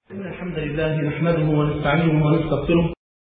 إن الحمد لله نحمده ونستعينه ونستغفره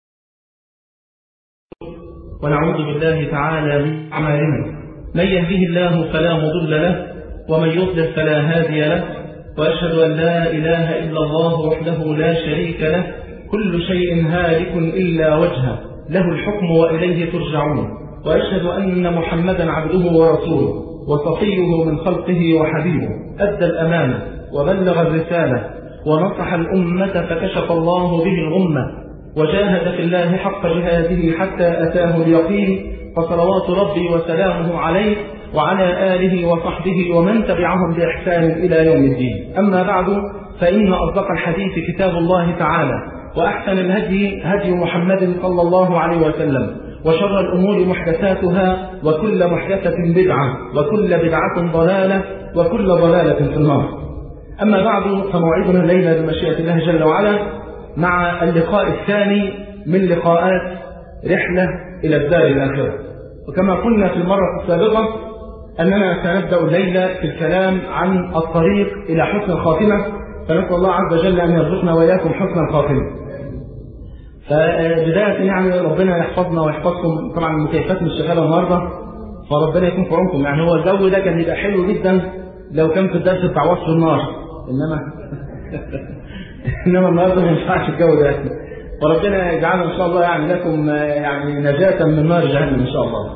ونعوذ بالله تعالى من أعمالنا من يهده الله فلا مضل له ومن يضلل فلا هادي له وأشهد أن لا إله إلا الله وحده لا شريك له كل شيء هالك إلا وجهه له الحكم وإليه ترجعون وأشهد أن محمدا عبده ورسوله وصفيه من خلقه وحبيبه أدى الأمانة وبلغ الرسالة ونصح الأمة فكشف الله به الغمة وجاهد في الله حق جهاده حتى أتاه اليقين فصلوات ربي وسلامه عليه وعلى آله وصحبه ومن تبعهم بإحسان إلى يوم الدين أما بعد فإن أصدق الحديث كتاب الله تعالى وأحسن الهدي هدي محمد صلى الله عليه وسلم وشر الأمور محدثاتها وكل محدثة بدعة وكل بدعة ضلالة وكل ضلالة في النار أما بعد فموعدنا الليلة بمشيئة الله جل وعلا مع اللقاء الثاني من لقاءات رحلة إلى الدار الآخرة وكما قلنا في المرة السابقة أننا سنبدأ الليلة في الكلام عن الطريق إلى حسن الخاتمة فنسأل الله عز وجل أن يرزقنا وإياكم حسن الخاتمة فبداية يعني ربنا يحفظنا ويحفظكم طبعا المكيفات مش شغالة النهارده فربنا يكون في عونكم يعني هو الجو ده كان يبقى حلو جدا لو كان في الدرس بتاع وصف النار انما انما النهارده ما ينفعش الجو ده وربنا يجعلنا ان شاء الله يعني لكم يعني نجاة من نار جهنم ان شاء الله.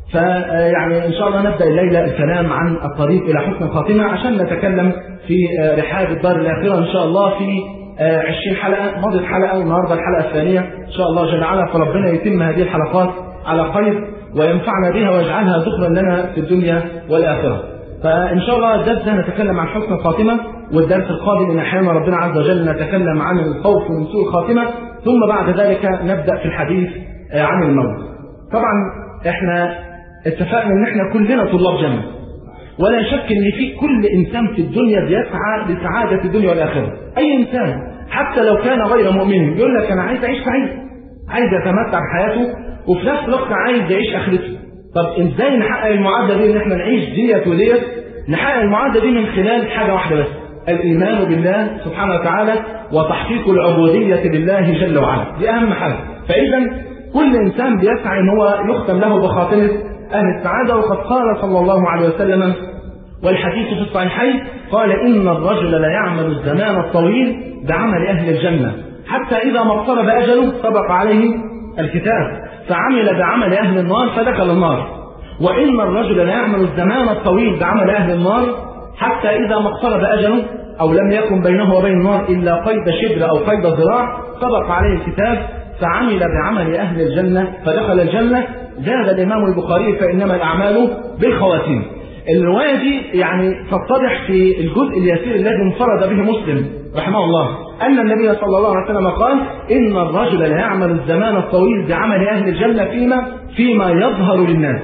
فيعني ان شاء الله نبدا الليله الكلام عن الطريق الى حسن الخاتمه عشان نتكلم في رحاب الدار الاخره ان شاء الله في 20 حلقه مضت حلقه والنهارده الحلقه الثانيه ان شاء الله جل وعلا فربنا يتم هذه الحلقات على خير وينفعنا بها ويجعلها ذكرا لنا في الدنيا والاخره. فإن شاء الله الدرس ده نتكلم عن حسن الخاتمة والدرس القادم إن أحيانا ربنا عز وجل نتكلم عن الخوف من سوء الخاتمة ثم بعد ذلك نبدأ في الحديث عن الموت. طبعا احنا اتفقنا ان احنا كلنا طلاب جنة ولا شك ان في كل انسان في الدنيا بيسعى لسعادة الدنيا والآخرة أي إنسان حتى لو كان غير مؤمن يقول لك أنا عايز أعيش سعيد عايز يتمتع بحياته وفي نفس الوقت عايز يعيش آخرته طب ازاي نحقق المعادله دي ان احنا نعيش ديت وديت نحقق المعادله دي من خلال حاجه واحده بس الايمان بالله سبحانه وتعالى وتحقيق العبوديه لله جل وعلا دي اهم حاجه فاذا كل انسان بيسعى ان هو يختم له بخاتمه اهل السعاده وقد قال صلى الله عليه وسلم والحديث في الصحيحين قال ان الرجل ليعمل الزمان الطويل بعمل اهل الجنه حتى اذا ما اقترب اجله سبق عليه الكتاب فعمل بعمل أهل النار فدخل النار وإن الرجل لا يعمل الزمان الطويل بعمل أهل النار حتى إذا ما اقترب أجله أو لم يكن بينه وبين النار إلا قيد شبر أو قيد ذراع سبق عليه الكتاب فعمل بعمل أهل الجنة فدخل الجنة زاد الإمام البخاري فإنما الأعمال بالخواتيم الرواية دي يعني تتضح في الجزء اليسير الذي انفرد به مسلم رحمه الله أن النبي صلى الله عليه وسلم قال إن الرجل لا يعمل الزمان الطويل بعمل أهل الجنة فيما فيما يظهر للناس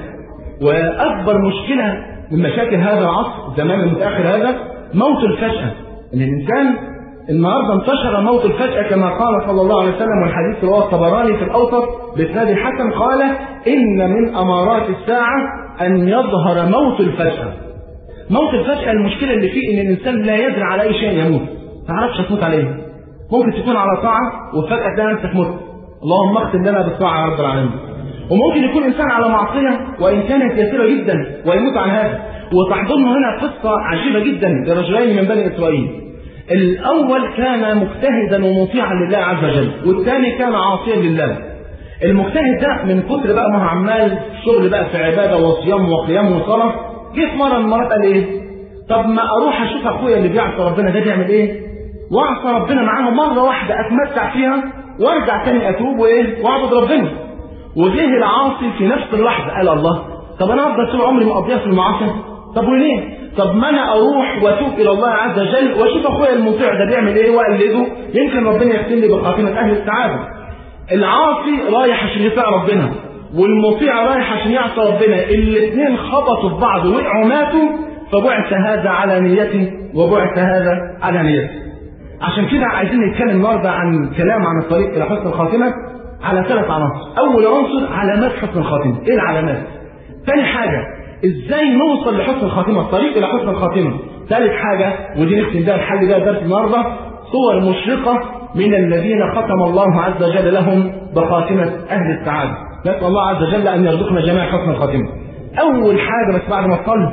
وأكبر مشكلة من مشاكل هذا العصر الزمان المتأخر هذا موت الفجأة أن الإنسان النهارده انتشر موت الفجأة كما قال صلى الله عليه وسلم والحديث رواه الطبراني في الأوسط بإسناد الحسن قال إن من أمارات الساعة أن يظهر موت الفجأة موت الفجأة المشكلة اللي فيه إن الإنسان لا يدري على أي شيء يموت ما تعرفش هتموت على إيه ممكن تكون على طاعة وفجأة تلاقي نفسك مت اللهم اختم لنا بالطاعة يا رب العالمين وممكن يكون إنسان على معصية وإن كانت يسيرة جدا ويموت عن هذا وتحضرنا هنا قصة عجيبة جدا لرجلين من بني إسرائيل الأول كان مجتهدا ومطيعا لله عز وجل والثاني كان عاصيا لله المجتهد ده من كتر بقى ما هو عمال شغل بقى في عباده وصيام وقيام وصلاه جه في مره من المرات قال ايه؟ طب ما اروح اشوف اخويا اللي بيعصى ربنا ده بيعمل ايه؟ واعصى ربنا معاه مره واحده اتمتع فيها وارجع تاني اتوب وايه؟ واعبد ربنا. وجه العاصي في نفس اللحظه قال الله طب انا افضل طول عمري مقضيها في المعاصي؟ طب وليه؟ طب ما انا اروح واتوب الى الله عز وجل واشوف اخويا المطيع ده بيعمل ايه واقلده يمكن ربنا يختم لي بخاتمه اهل السعاده. العاصي رايح عشان يطيع ربنا والمطيع رايح عشان يعصى ربنا الاثنين خبطوا في بعض وقعوا ماتوا فبعث هذا على نيته وبعث هذا على نيته عشان كده عايزين نتكلم النهارده عن كلام عن الطريق الى حسن الخاتمه على ثلاث عناصر اول عنصر علامات حسن الخاتمه ايه العلامات ثاني حاجه ازاي نوصل لحسن الخاتمه الطريق الى حسن الخاتمه ثالث حاجه ودي نختم بيها الحل ده درس النهارده صور مشرقة من الذين ختم الله عز وجل لهم بخاتمة أهل السعادة نسأل الله عز وجل أن يرزقنا جميعا حسن الخاتمة أول حاجة بس بعد ما تصلي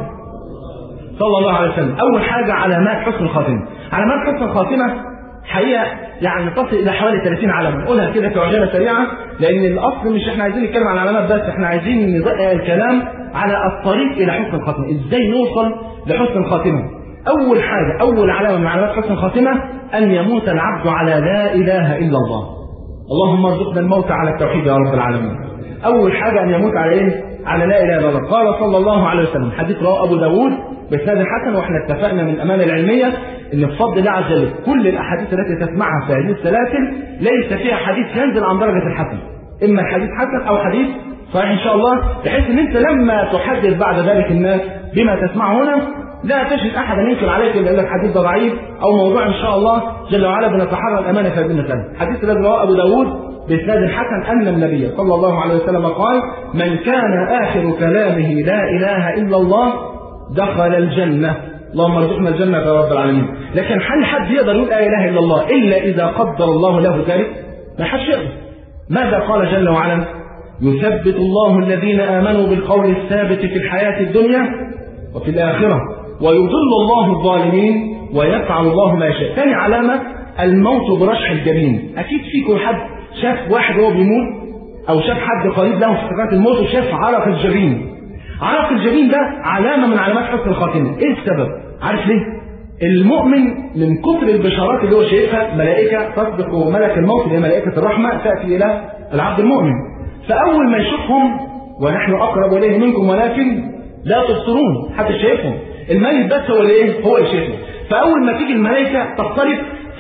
صلى الله عليه وسلم أول حاجة علامات حسن الخاتمة علامات حسن الخاتمة حقيقة يعني تصل إلى حوالي 30 علامة نقولها كده في عجالة سريعة لأن الأصل مش إحنا عايزين نتكلم عن علامات بس إحنا عايزين نضيع الكلام على الطريق إلى حسن الخاتمة إزاي نوصل لحسن الخاتمة أول حاجة أول علامة من علامات حسن الخاتمة أن يموت العبد على لا إله إلا الله اللهم ارزقنا الموت على التوحيد يا رب العالمين أول حاجة أن يموت على إيه؟ على لا إله إلا الله قال صلى الله عليه وسلم حديث رواه أبو داود بإسناد حسن وإحنا اتفقنا من الأمانة العلمية أن بفضل الله عز وجل كل الأحاديث التي تسمعها في هذه السلاسل ليس فيها حديث ينزل عن درجة الحسن إما الحديث حسن أو حديث صحيح إن شاء الله بحيث أن أنت لما تحدث بعد ذلك الناس بما تسمعه هنا لا تجد احدا ينكر عليك الا لك حديث ده ضعيف او موضوع ان شاء الله جل وعلا بنتحرى الامانه في هذه المساله. حديث الذي رواه ابو داود باسناد حسن ان النبي صلى الله عليه وسلم قال: من كان اخر كلامه لا اله الا الله دخل الجنه. اللهم ارزقنا الجنه يا رب العالمين. لكن هل حد يقدر يقول لا اله الا الله الا اذا قدر الله له ذلك؟ ما حدش يقدر. ماذا قال جل وعلا؟ يثبت الله الذين امنوا بالقول الثابت في الحياه الدنيا وفي الاخره ويضل الله الظالمين ويفعل الله ما يشاء ثاني علامة الموت برشح الجبين أكيد فيكم حد شاف واحد وهو بيموت أو شاف حد قريب له في سكرات الموت وشاف عرق الجبين عرق الجبين ده علامة من علامات حسن الخاتمة إيه السبب؟ عارف ليه؟ المؤمن من كثر البشارات اللي هو شايفها ملائكة تصدق ملك الموت اللي هي ملائكة الرحمة تأتي إلى العبد المؤمن فأول ما يشوفهم ونحن أقرب إليه منكم ولكن لا تبصرون حتى شايفهم الميت بس هو اللي ايه؟ هو اللي شايفه. فأول ما تيجي الملائكة تقترب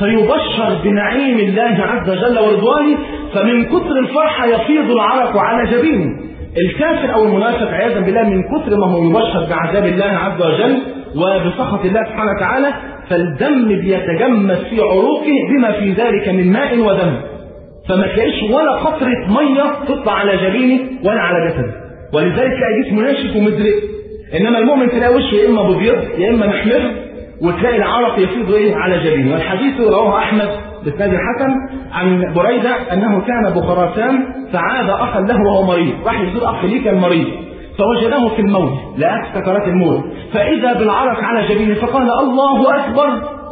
فيبشر بنعيم الله عز وجل ورضوانه فمن كثر الفرحة يفيض العرق على جبينه. الكافر أو المنافق عياذا بالله من كثر ما هو يبشر بعذاب الله عز وجل وبسخط الله سبحانه وتعالى فالدم بيتجمد في عروقه بما في ذلك من ماء ودم. فما تلاقيش ولا قطرة مية تطلع على جبينه ولا على جسده. ولذلك تلاقي جسمه ناشف ومزرق انما المؤمن تلاقي وشه يا اما بيض يا اما محمر وتلاقي العرق يفيض ايه على جبينه والحديث رواه احمد باسناد الحسن عن بريده انه كان بخراسان فعاد اخا له وهو مريض راح يزور اخ ليه كان مريض فوجده في الموت لقى سكرات الموت فاذا بالعرق على جبينه فقال الله اكبر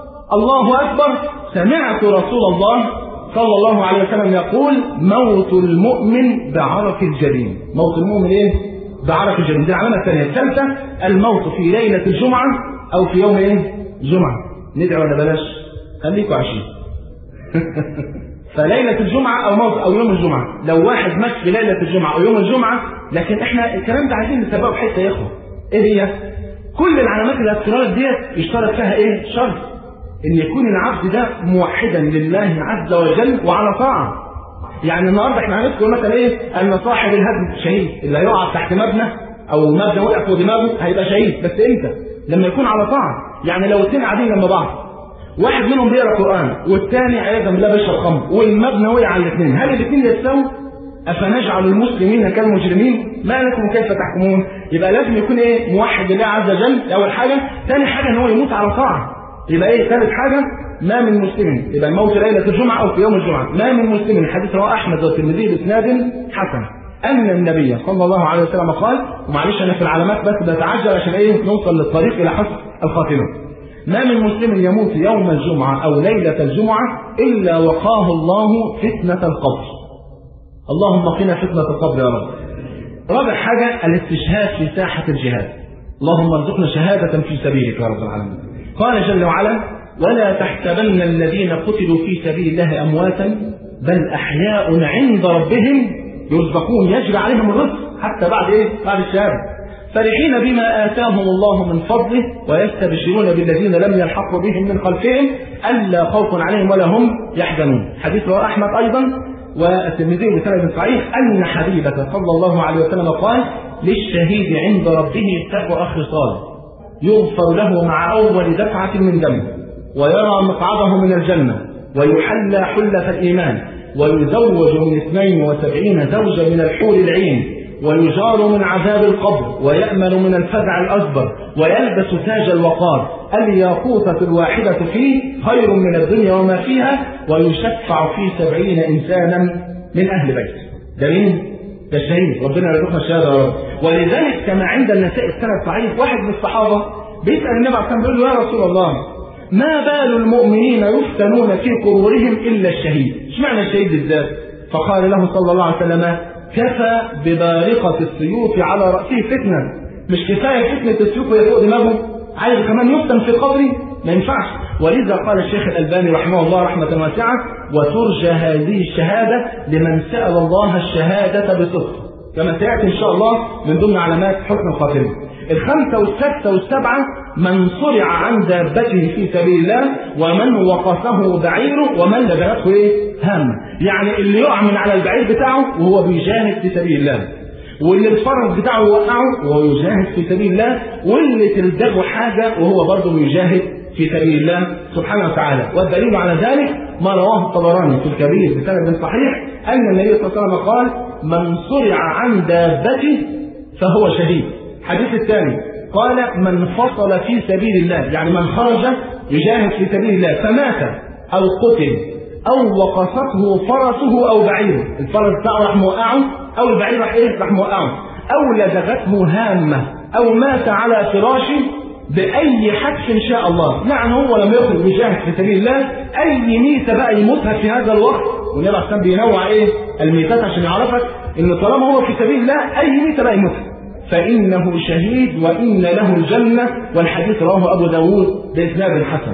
الله اكبر سمعت رسول الله صلى الله عليه وسلم يقول موت المؤمن بعرق الجبين موت المؤمن ايه بعرق الجبين دي العلامة الثانية الثالثة الموت في ليلة الجمعة أو في يوم إيه؟ جمعة ندعي ولا بلاش؟ خليكوا عايشين فليلة الجمعة أو موت أو يوم الجمعة لو واحد مات في ليلة الجمعة أو يوم الجمعة لكن إحنا الكلام ده عايزين نسبقه حتة يا إخوة إيه هي؟ كل العلامات الافتراض ديت يشترط فيها إيه؟ شرط إن يكون العبد ده موحدا لله عز وجل وعلى طاعة يعني النهارده احنا هنذكر مثلا ايه ان صاحب الهدم شهيد اللي هيقع تحت مبنى او مبنى وقع فوق دماغه هيبقى شهيد بس امتى؟ لما يكون على طاعه يعني لو الاثنين قاعدين جنب بعض واحد منهم بيقرا قران والثاني عياذا بالله بيشرب خمر والمبنى وقع على الاثنين هل الاثنين يتساووا؟ افنجعل المسلمين كالمجرمين ما لكم كيف تحكمون يبقى لازم يكون ايه موحد لله عز وجل اول حاجه ثاني حاجه ان هو يموت على طاعه يبقى ايه ثالث حاجه ما من مسلم يبقى الموت ليلة الجمعة أو في يوم الجمعة ما من مسلم حديث رواه أحمد والترمذي بإسناد حسن أن النبي صلى الله عليه وسلم قال ومعلش أنا في العلامات بس بتعجل عشان إيه نوصل للطريق إلى حسن الخاتمة ما من مسلم يموت يوم الجمعة أو ليلة الجمعة إلا وقاه الله فتنة القبر اللهم قنا فتنة القبر يا رب رابع حاجة الاستشهاد في ساحة الجهاد اللهم ارزقنا شهادة في سبيلك يا رب العالمين قال جل وعلا ولا تحسبن الذين قتلوا في سبيل الله أمواتا بل أحياء عند ربهم يرزقون يجري عليهم الرزق حتى بعد إيه؟ بعد الشهادة فرحين بما آتاهم الله من فضله ويستبشرون بالذين لم يلحقوا بهم من خلفهم ألا خوف عليهم ولا هم يحزنون حديث رواه أحمد أيضا والترمذي بسند صحيح أن حبيبة صلى الله عليه وسلم قال للشهيد عند ربه سبع خصال يغفر له مع أول دفعة من دم ويرى مقعده من الجنة ويحلى حلة الإيمان ويزوج من 72 زوجا من الحور العين ويجار من عذاب القبر ويأمن من الفزع الأكبر ويلبس تاج الوقار الياقوتة الواحدة فيه خير من الدنيا وما فيها ويشفع في سبعين إنسانا من أهل بيته ده مين؟ ده الشهيد ربنا يرزقنا الشهادة يا رب ولذلك كما عند النساء السنة صحيح واحد من الصحابة بيسأل النبي عليه الصلاة بيقول له يا رسول الله ما بال المؤمنين يفتنون في قبورهم إلا الشهيد اشمعنى الشهيد بالذات فقال له صلى الله عليه وسلم كفى ببارقة السيوف على رأسه فتنة مش كفاية فتنة السيوف وهي فوق دماغه عايز كمان يفتن في قبري ما ينفعش ولذا قال الشيخ الألباني رحمه الله رحمة واسعة وترجى هذه الشهادة لمن سأل الله الشهادة بصدق كما سيأتي إن شاء الله من ضمن علامات حسن الخاتمة الخمسة والستة والسبعة من صرع عن دابته في سبيل الله ومن وقفه بعيره ومن لبغته ايه؟ هم يعني اللي يقع من على البعير بتاعه وهو بيجاهد في سبيل الله واللي الفرس بتاعه يوقعه وهو يجاهد في سبيل الله واللي تلدغه حاجة وهو برضه بيجاهد في سبيل الله سبحانه وتعالى والدليل على ذلك ما رواه الطبراني في الكبير بسند صحيح أن النبي صلى الله عليه وسلم قال من صرع عن دابته فهو شهيد الحديث الثاني قال من فصل في سبيل الله يعني من خرج يجاهد في سبيل الله فمات أو قتل أو وقصته فرسه أو بعيره الفرس بتاعه راح موقعه أو البعير راح إيه راح موقعه أو لدغته هامة أو مات على فراشه بأي حدث إن شاء الله يعني هو لما يخرج يجاهد في سبيل الله أي ميتة بقى يموتها في هذا الوقت والنبي عليه بينوع إيه الميتات عشان يعرفك إن طالما هو في سبيل الله أي ميتة بقى يموتها فإنه شهيد وإن له الجنة والحديث رواه أبو داود بإسناد حسن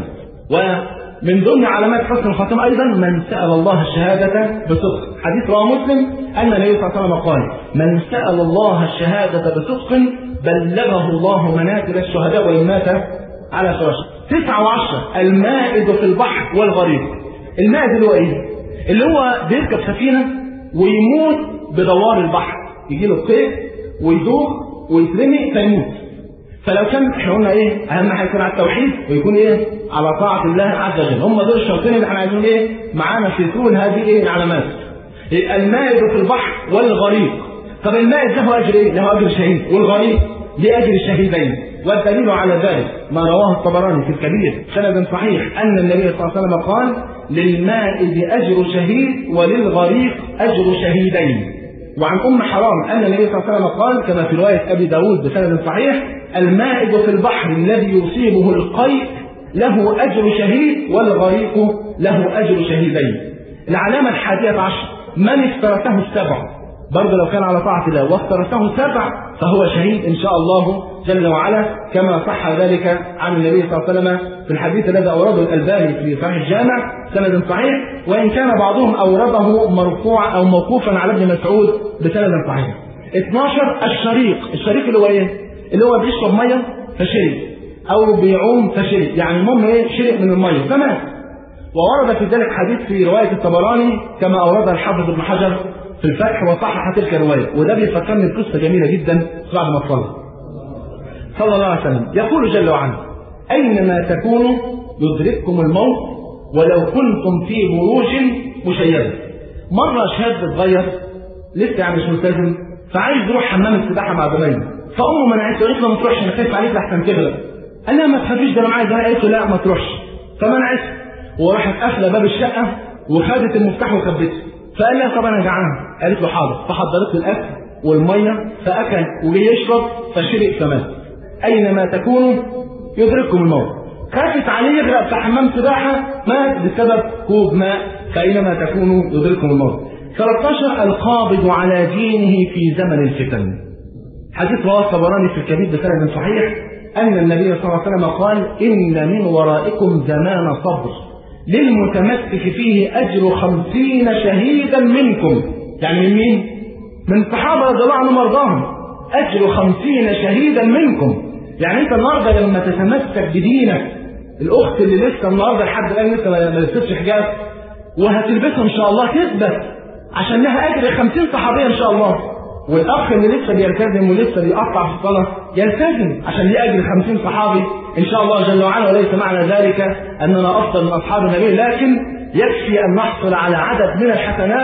ومن ضمن علامات حسن الخاتمة أيضا من سأل الله الشهادة بصدق حديث رواه مسلم أن النبي صلى الله عليه وسلم قال من سأل الله الشهادة بصدق بلغه الله منازل الشهداء وإن مات على فراشه تسعة وعشرة المائد في البحر والغريق المائد اللي هو إيه؟ اللي هو بيركب سفينة ويموت بدوار البحر يجي له قيء ويدوخ ويترمي فيموت فلو كان احنا قلنا ايه اهم حاجه يكون على التوحيد ويكون ايه على طاعه الله عز وجل هم دول الشرطين اللي احنا عايزين ايه معانا في كل هذه ايه العلامات المائد في البحر والغريق طب المائد له اجر ايه له اجر شهيد والغريق لاجر الشهيدين والدليل على ذلك ما رواه الطبراني في الكبير سند صحيح ان النبي صلى الله عليه وسلم قال للمائد اجر شهيد وللغريق اجر شهيدين وعن أم حرام أن النبي صلى الله عليه وسلم قال كما في رواية أبي داود بسند صحيح المائد في البحر الذي يصيبه القيء له أجر شهيد والغريق له أجر شهيدين العلامة الحادية عشر من افترسه السبع برضه لو كان على طاعة الله وافترسه سبع فهو شهيد إن شاء الله جل وعلا كما صح ذلك عن النبي صلى الله عليه وسلم في الحديث الذي أورده الألباني في صحيح الجامع سند صحيح وإن كان بعضهم أورده مرفوعا أو موقوفا على ابن مسعود بسند صحيح 12 الشريق الشريق اللي هو إيه؟ اللي هو بيشرب مية فشرب أو بيعوم فشرب يعني المهم إيه شرب من المية فمات وورد في ذلك حديث في رواية الطبراني كما أوردها الحافظ ابن حجر في الفتح وصحح تلك الرواية وده بيفكرني بقصة جميلة جدا بعد ما صلى صلى الله عليه وسلم يقول جل وعلا أينما تكونوا يدرككم الموت ولو كنتم في بروج مشيدة مرة شاب صغير لسه يعني مش ملتزم فعايز يروح حمام السباحة مع زمايله فأمه منعته قالت له ما تروحش أنا خايف عليك لحسن تغرق قال لها ما تخافيش ده أنا معايا قالت له لا ما تروحش فمنعته وراحت قافلة باب الشقة وخدت المفتاح وخبته فقال لها طب انا جعان قالت له حاضر فحضرت له الاكل والميه فاكل ويشرب فشرب فمات اينما تكونوا يدرككم الموت خافت عليه يغرق في حمام سباحه مات بسبب كوب ماء فاينما تكونوا يدرككم الموت 13 القابض على دينه في زمن الفتن حديث رواه الطبراني في الكبير بسند صحيح ان النبي صلى الله عليه وسلم قال ان من ورائكم زمان صبر للمتمسك فيه أجر خمسين شهيدا منكم يعني من مين؟ من الصحابة رضي الله عنهم وارضاهم أجر خمسين شهيدا منكم يعني أنت النهاردة لما تتمسك بدينك الأخت اللي لسه النهاردة لحد الآن لسه ما لبستش حجاب وهتلبسها إن شاء الله تثبت عشان لها أجر خمسين صحابية إن شاء الله والأخ اللي لسه بيلتزم ولسه بيقطع في الصلاة يلتزم عشان ليه أجر خمسين صحابي إن شاء الله جل وعلا وليس معنى ذلك أننا أفضل من أصحاب النبي لكن يكفي أن نحصل على عدد من الحسنات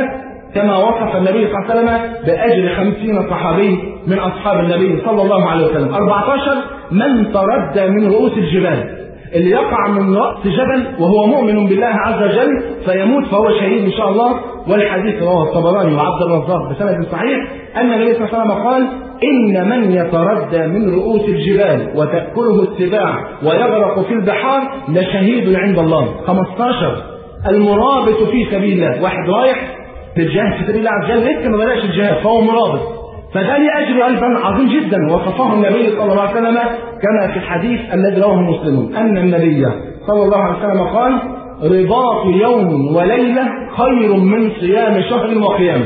كما وصف النبي صلى الله عليه وسلم بأجر خمسين صحابي من أصحاب النبي صلى الله عليه وسلم 14 من تردى من رؤوس الجبال اللي يقع من رأس جبل وهو مؤمن بالله عز وجل فيموت فهو شهيد إن شاء الله والحديث رواه الطبراني وعبد الرزاق بسند صحيح أن النبي صلى الله عليه وسلم قال إن من يتردى من رؤوس الجبال وتأكله السباع ويغرق في البحار لشهيد عند الله 15 المرابط في سبيل الله واحد رايح في الجهاد في سبيل الله عز وجل لسه ما بدأش الجهاد فهو مرابط فده ليه أجر أيضا عظيم جدا وصفه النبي صلى الله عليه وسلم كما في الحديث الذي رواه مسلم أن النبي صلى الله عليه وسلم قال رباط يوم وليلة خير من صيام شهر وقيام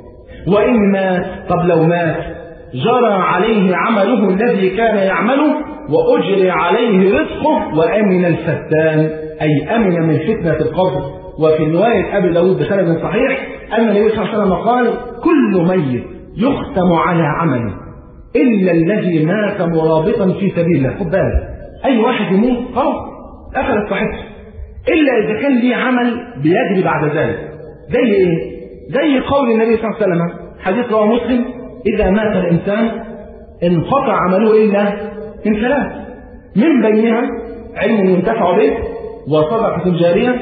وإن مات طب لو مات جرى عليه عمله الذي كان يعمله وأجري عليه رزقه وأمن الفتان أي أمن من فتنة القبر وفي رواية أبي داود بسند صحيح أن النبي صلى الله عليه وسلم قال كل ميت يختم على عمله إلا الذي مات مرابطا في سبيل الله خد بالك أي واحد يموت خلاص قفلت صحته إلا إذا كان ليه عمل بيجري بعد ذلك زي إيه؟ زي قول النبي صلى الله عليه وسلم حديث رواه مسلم إذا مات الإنسان انقطع عمله إلا من ثلاث من بينها علم ينتفع به وصدقة جارية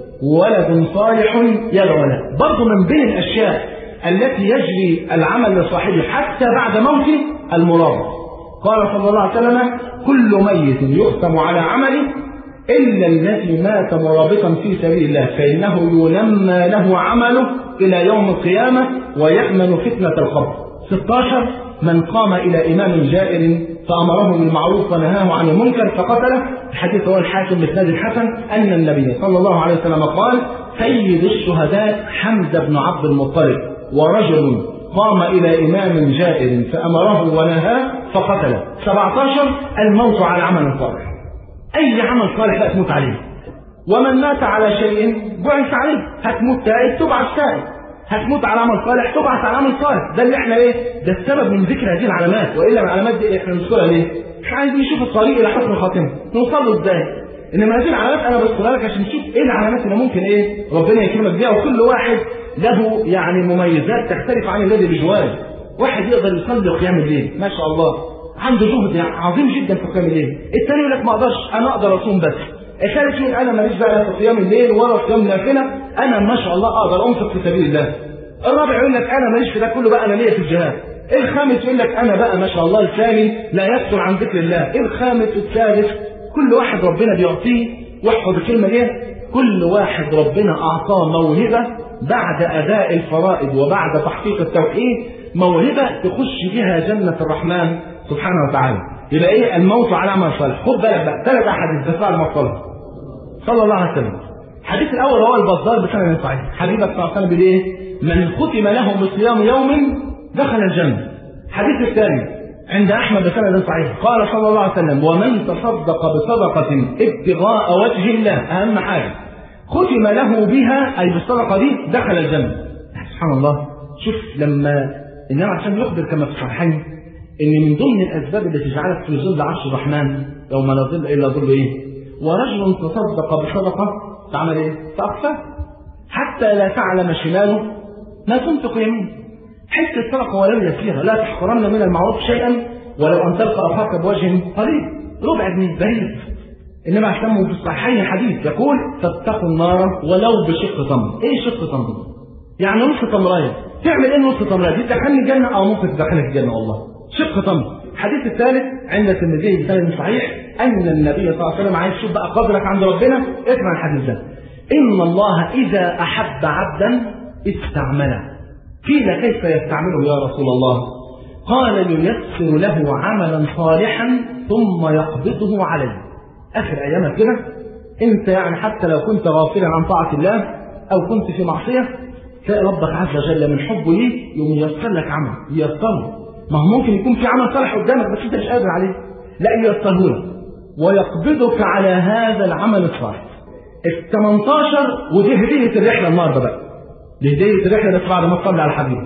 ولد صالح يدعو له برضه من بين الأشياء التي يجري العمل لصاحبه حتى بعد موته المرابط قال صلى الله عليه وسلم كل ميت يختم على عمله إلا الذي مات مرابطا في سبيل الله فإنه ينمى له عمله إلى يوم القيامة ويأمن فتنة القبر 16 من قام إلى إمام جائر فأمره بالمعروف ونهاه عن المنكر فقتله الحديث هو الحاكم بإسناد الحسن أن النبي صلى الله عليه وسلم قال سيد الشهداء حمزة بن عبد المطلب ورجل قام إلى إمام جائر فأمره ونهاه فقتله 17 الموت على عمل صالح أي عمل صالح لا تموت عليه ومن مات على شيء بعث عليه هتموت تائب تبعث تائب هتموت على عمل صالح تبعث على عمل صالح ده اللي احنا ايه ده السبب من ذكر هذه العلامات والا العلامات دي احنا بنذكرها ليه مش عايزين نشوف الطريق الى حسن الخاتمه نوصل له ازاي انما هذه العلامات انا بذكرها لك عشان نشوف ايه العلامات اللي ممكن ايه ربنا يكرمك بيها وكل واحد له يعني مميزات تختلف عن الذي بجواره واحد يقدر يصلي قيام الليل ما شاء الله عنده جهد يعني عظيم جدا في قيام الليل الثاني يقول لك ما اقدرش انا اقدر اصوم بس الثالث يقول انا ماليش بقى في قيام الليل ولا قيام نافله انا ما شاء الله اقدر انفق في سبيل الله الرابع يقول لك انا ماليش في ده كله بقى انا ليا في الجهاد الخامس يقول لك انا بقى ما شاء الله لساني لا يكثر عن ذكر الله الخامس والثالث كل واحد ربنا بيعطيه واحفظ الكلمه دي كل واحد ربنا اعطاه موهبه بعد اداء الفرائض وبعد تحقيق التوحيد موهبه تخش بها جنه الرحمن سبحانه وتعالى يبقى ايه الموت على عمل صالح خد بالك بقى ثلاث احاديث بس بعد ما صلى صلى الله عليه وسلم الحديث الاول هو البزار بسند صحيح حبيبك صلى الله عليه وسلم بيقول ايه من ختم له بصيام يوم دخل الجنه الحديث الثاني عند احمد بسند صحيح قال صلى الله عليه وسلم ومن تصدق بصدقه ابتغاء وجه الله اهم حاجه ختم له بها اي بالصدقه دي دخل الجنه سبحان الله شوف لما النبي عشان يخبر كما في الصحيحين ان من ضمن الاسباب اللي تجعلك في ظل عرش الرحمن يوم لا ظل الا ظل ايه؟ ورجل تصدق بصدقه تعمل ايه؟ فاخفاه حتى لا تعلم شماله ما تنفق يمينه حس الصدقه ولو يسيره لا تحقرن من المعروف شيئا ولو ان تلقى اخاك بوجه قريب ربع جنيه بريد انما اهتموا في الصحيحين حديث يقول فاتقوا النار ولو بشق تمر ايه شق تمر؟ يعني نص تمرايه تعمل ايه نص تمرايه؟ دي تدخلني الجنه او ممكن تدخلك الجنه والله شق تمر الحديث الثالث عند الترمذي بسند صحيح ان النبي صلى الله عليه وسلم عايز يشوف بقى قدرك عند ربنا اسمع الحديث ده ان الله اذا احب عبدا استعمله قيل كيف يستعمله يا رسول الله قال ييسر له عملا صالحا ثم يقبضه عليه اخر ايامك كده انت يعني حتى لو كنت غافلا عن طاعه الله او كنت في معصيه تلاقي ربك عز وجل من حبه ليك يقوم ييسر لك عمل ييسره ما هو ممكن يكون في عمل صالح قدامك بس انت مش قادر عليه لا ييسره لك ويقبضك على هذا العمل الصالح ال 18 ودي هديه الرحله النهارده بقى دي هديه الرحله بس بعد ما تصلي على الحبيب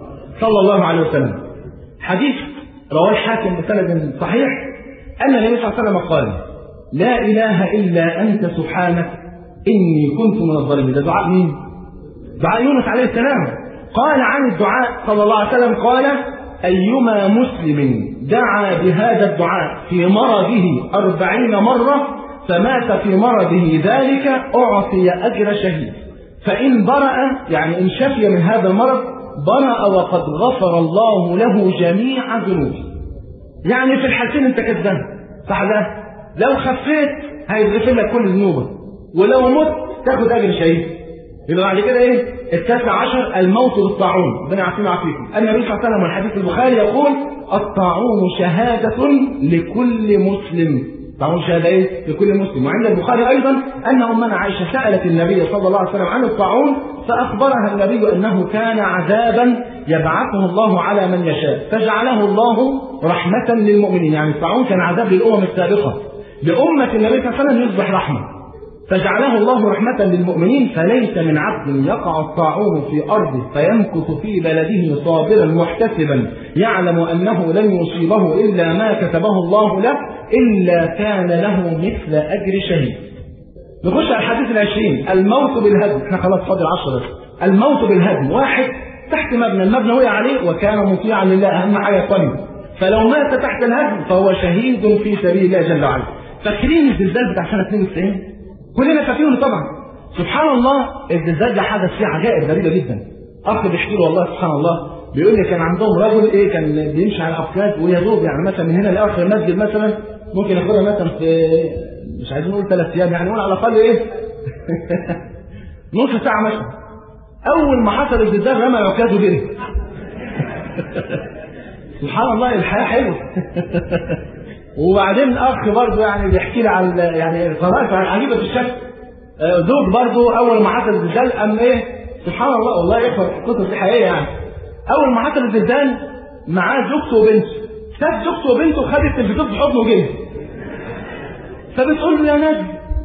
صلى الله عليه وسلم حديث رواه الحاكم بسند صحيح ان النبي صلى الله عليه وسلم قال لا اله الا انت سبحانك اني كنت من الظالمين ده دعاء مين؟ دعاء يونس عليه السلام قال عن الدعاء صلى الله عليه وسلم قال أيما مسلم دعا بهذا الدعاء في مرضه أربعين مرة فمات في مرضه ذلك أعطي أجر شهيد فإن برأ يعني إن شفي من هذا المرض برأ وقد غفر الله له جميع ذنوبه يعني في الحالتين انت كذاب صح ده لو خفيت هيتغفر لك كل ذنوبك ولو مت تاخد اجر شهيد يبقى بعد كده ايه التاسع عشر الموت بالطاعون ربنا يعافينا ويعافيكم النبي صلى الله عليه وسلم والحديث البخاري يقول الطاعون شهادة لكل مسلم طاعون شهادة ايه لكل مسلم وعند البخاري ايضا ان امنا عائشة سألت النبي صلى الله عليه وسلم عن الطاعون فاخبرها النبي انه كان عذابا يبعثه الله على من يشاء فجعله الله رحمة للمؤمنين يعني الطاعون كان عذاب للامم السابقة لأمة النبي صلى الله عليه وسلم يصبح رحمة فجعله الله رحمة للمؤمنين فليس من عبد يقع الطاعون في أرضه فيمكث في بلده صابرا محتسبا يعلم أنه لن يصيبه إلا ما كتبه الله له إلا كان له مثل أجر شهيد نخش على الحديث العشرين الموت بالهدم احنا خلاص فاضل عشرة بس الموت بالهدم واحد تحت مبنى المبنى وقع عليه وكان مطيعا لله أهم حاجة قلبه فلو مات تحت الهدم فهو شهيد في سبيل الله جل وعلا فاكرين الزلزال بتاع سنة 92 كلنا فاكرينه طبعا سبحان الله الزلزال ده حدث فيه عجائب غريبة جدا أخ بيحكي له والله سبحان الله بيقول لي كان عندهم رجل ايه كان بيمشي على الافكار ويا دوب يعني مثلا من هنا لاخر المسجد مثلا ممكن ياخدها مثلا في مش عايزين نقول ثلاث ايام يعني نقول على الاقل ايه نص ساعه مثلا اول ما حصل الزلزال رمى عكازه جري سبحان الله الحياه حلوه وبعدين اخ برضه يعني بيحكي لي عن يعني طرائف عجيبه في الشكل زوج برضه اول ما حصل الزلزال قام ايه سبحان الله والله يا اخوه القصص دي حقيقيه يعني اول ما حصل الزلزال معاه زوجته وبنته ساب زوجته وبنته خد التلفزيون في حضنه وجري فبتقول له يا نجم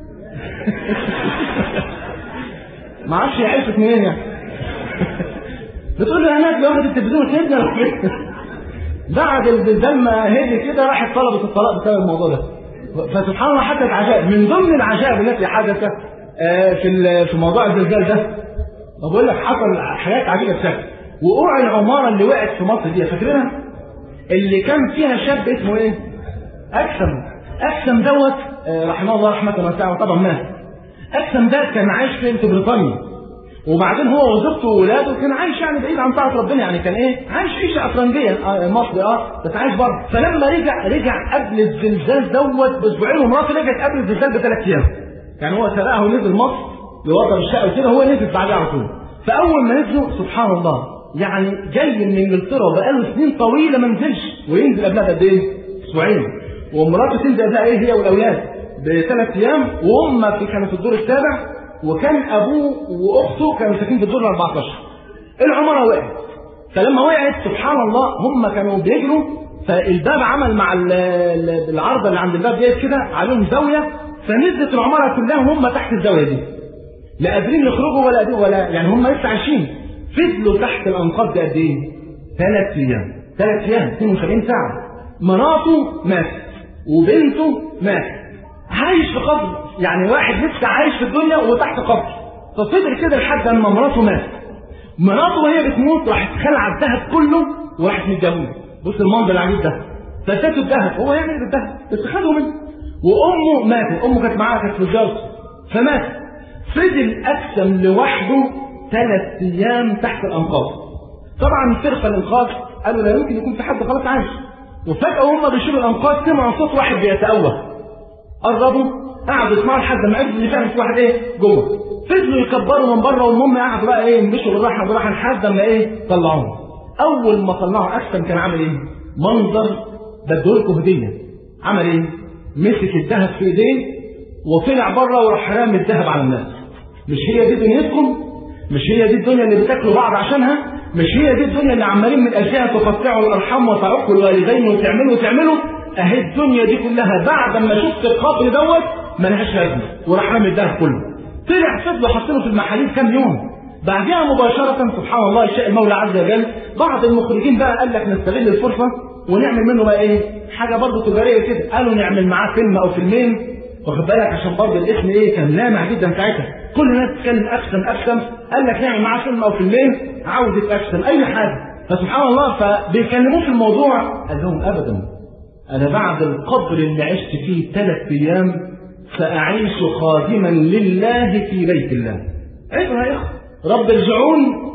ما اعرفش هي عرفت منين يعني بتقول له يا نجم واخد التلفزيون سيبنا بعد الزلزال ما هدي كده راحت طلبت الطلاق بسبب الموضوع ده فسبحان الله حدث عجائب من ضمن العجائب التي حدثت في في موضوع الزلزال ده بقول لك حصل حاجات عجيبه بشكل وقوع العماره اللي وقعت في مصر دي فاكرينها؟ اللي كان فيها شاب اسمه ايه؟ اكسم اكسم دوت رحمه الله رحمه واسعه وطبعا مات اكسم ده كان عايش فين في بريطانيا وبعدين هو وزوجته وولاده كان عايش يعني بعيد عن طاعه ربنا يعني كان ايه؟ عايش عيشه افرنجيه آه مصري اه بس عايش بره فلما رجع رجع قبل الزلزال دوت باسبوعين ومراته رجعت قبل الزلزال بثلاث ايام يعني هو سرقها ونزل مصر يوضب الشقه وكده هو نزل بعدها على طول فاول ما نزلوا سبحان الله يعني جاي من انجلترا وبقاله سنين طويله ما نزلش وينزل قبلها بقد ايه؟ اسبوعين ومراته تنزل قبلها ايه هي والاولاد بثلاث ايام وهم في كانوا في الدور السابع وكان ابوه واخته كانوا ساكنين في الدور ال 14 العماره وقعت فلما وقعت سبحان الله هم كانوا بيجروا فالباب عمل مع العرضه اللي عند الباب ديت كده عليهم زاويه فنزلت العماره كلها وهم تحت الزاويه دي لا قادرين يخرجوا ولا قادرين ولا يعني هم لسه عايشين فضلوا تحت الانقاض قد ايه؟ ثلاث ايام ثلاث ايام 72 ساعه مراته ماتت وبنته ماتت عايش في قبر يعني واحد لسه عايش في الدنيا وتحت قبر ففضل كده لحد اما مراته ماتت مراته وهي بتموت راحت خلع الذهب كله وراحت متجوزه بص المنظر العجيب ده فساته الذهب هو يعمل بالذهب بس خده منه وامه ماتت امه كانت معاها كانت في الجوز فمات فضل اكسم لوحده ثلاث ايام تحت الانقاض طبعا فرقه الانقاذ قالوا لا يمكن يكون في حد خلاص عايش وفجاه وهم بيشيلوا الانقاض سمعوا صوت واحد بيتأوه قربوا قعدوا يسمعوا لحد ما عرفوا ان فعلا في واحد ايه جوه فضلوا يكبروا من بره والمهم قعدوا بقى ايه يمشوا بالراحه بالراحه لحد ما ايه طلعوهم اول ما طلعوا اكسم كان عامل ايه منظر بدولكم هديه عمل ايه مسك الذهب في ايديه وطلع بره وراح رامي الذهب على الناس مش هي دي دنيتكم مش هي دي الدنيا اللي بتاكلوا بعض عشانها مش هي دي الدنيا اللي عمالين من اجلها تقطعوا الارحام وتعقوا الوالدين وتعملوا وتعملوا اهي الدنيا دي كلها بعد ما شفت القبر دوت ملهاش لازمه وراح رامي الدهب كله طلع فضلوا حاطينه في المحاليل كام يوم بعدها مباشرة سبحان الله يشاء المولى عز وجل بعض المخرجين بقى قال لك نستغل الفرصة ونعمل منه بقى ايه؟ حاجة برضه تجارية كده قالوا نعمل معاه فيلم أو فيلمين واخد بالك عشان برضه الاسم ايه كان لامع جدا ساعتها كل الناس تتكلم اكسن اكسن قال لك نعمل معاه فيلم او فيلمين عاوزة اكسن اي حاجه فسبحان الله فبيكلموه في الموضوع قال لهم ابدا انا بعد القبر اللي عشت فيه ثلاث ايام ساعيش خادما لله في بيت الله عيبها يا اخي رب ارجعون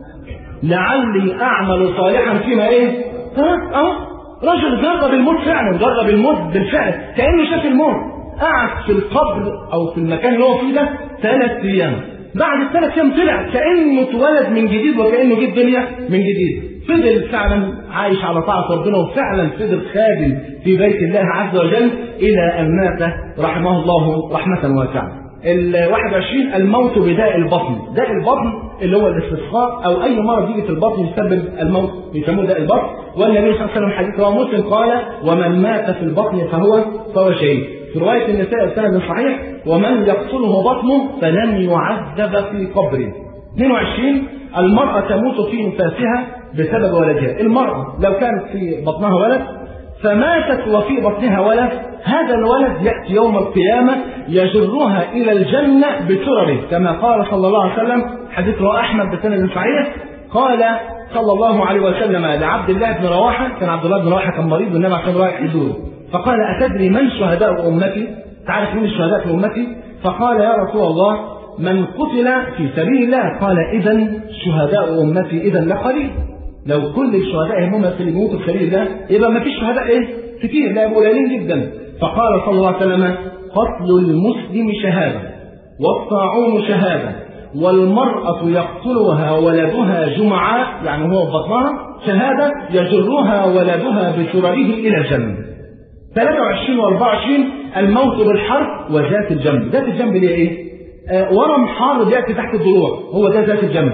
لعلي اعمل صالحا فيما ايه ها اهو رجل جرب الموت فعلا جرب الموت بالفعل كانه شاف الموت قعد في القبر او في المكان اللي هو فيه ده ثلاث ايام بعد الثلاث ايام طلع كانه اتولد من جديد وكانه جه الدنيا من جديد فضل فعلا عايش على طاعه ربنا وفعلا فضل خادم في بيت الله عز وجل الى ان مات رحمه الله رحمه واسعه. ال 21 الموت بداء البطن، داء البطن اللي هو الاستسقاء او اي مرض يجي في البطن يسبب الموت بيسموه داء البطن والنبي صلى الله عليه وسلم حديث رواه مسلم قال ومن مات في البطن فهو فهو شهيد. في روايه النساء السند صحيح ومن يقتله بطنه فلن يعذب في قبره. 22 المرأة تموت في نفاسها بسبب ولدها المرأة لو كانت في بطنها ولد فماتت وفي بطنها ولد هذا الولد يأتي يوم القيامة يجرها إلى الجنة بسرره كما قال صلى الله عليه وسلم حديث رواه أحمد بسند صحيح قال صلى الله عليه وسلم لعبد الله بن رواحة كان عبد الله بن رواحة كان مريض والنبي عشان رايح يزوره فقال أتدري من شهداء أمتي؟ تعرف مين الشهداء في أمتي؟ فقال يا رسول الله من قتل في سبيل الله قال إذا شهداء أمتي إذا لقليل لو كل الشهداء هم اللي يموتوا في سبيل الله يبقى ما فيش شهداء ايه؟ كتير لا يبقوا قليلين جدا فقال صلى الله عليه وسلم قتل المسلم شهاده والطاعون شهاده والمرأة يقتلها ولدها جمعاء يعني هو في بطنها شهادة يجرها ولدها بسرره إلى الجنة 23 و 24 الموت بالحرب وذات الجنب ذات الجنب اللي هي ايه؟ آه ورم حار بيأتي تحت الضلوع هو ده ذات الجنب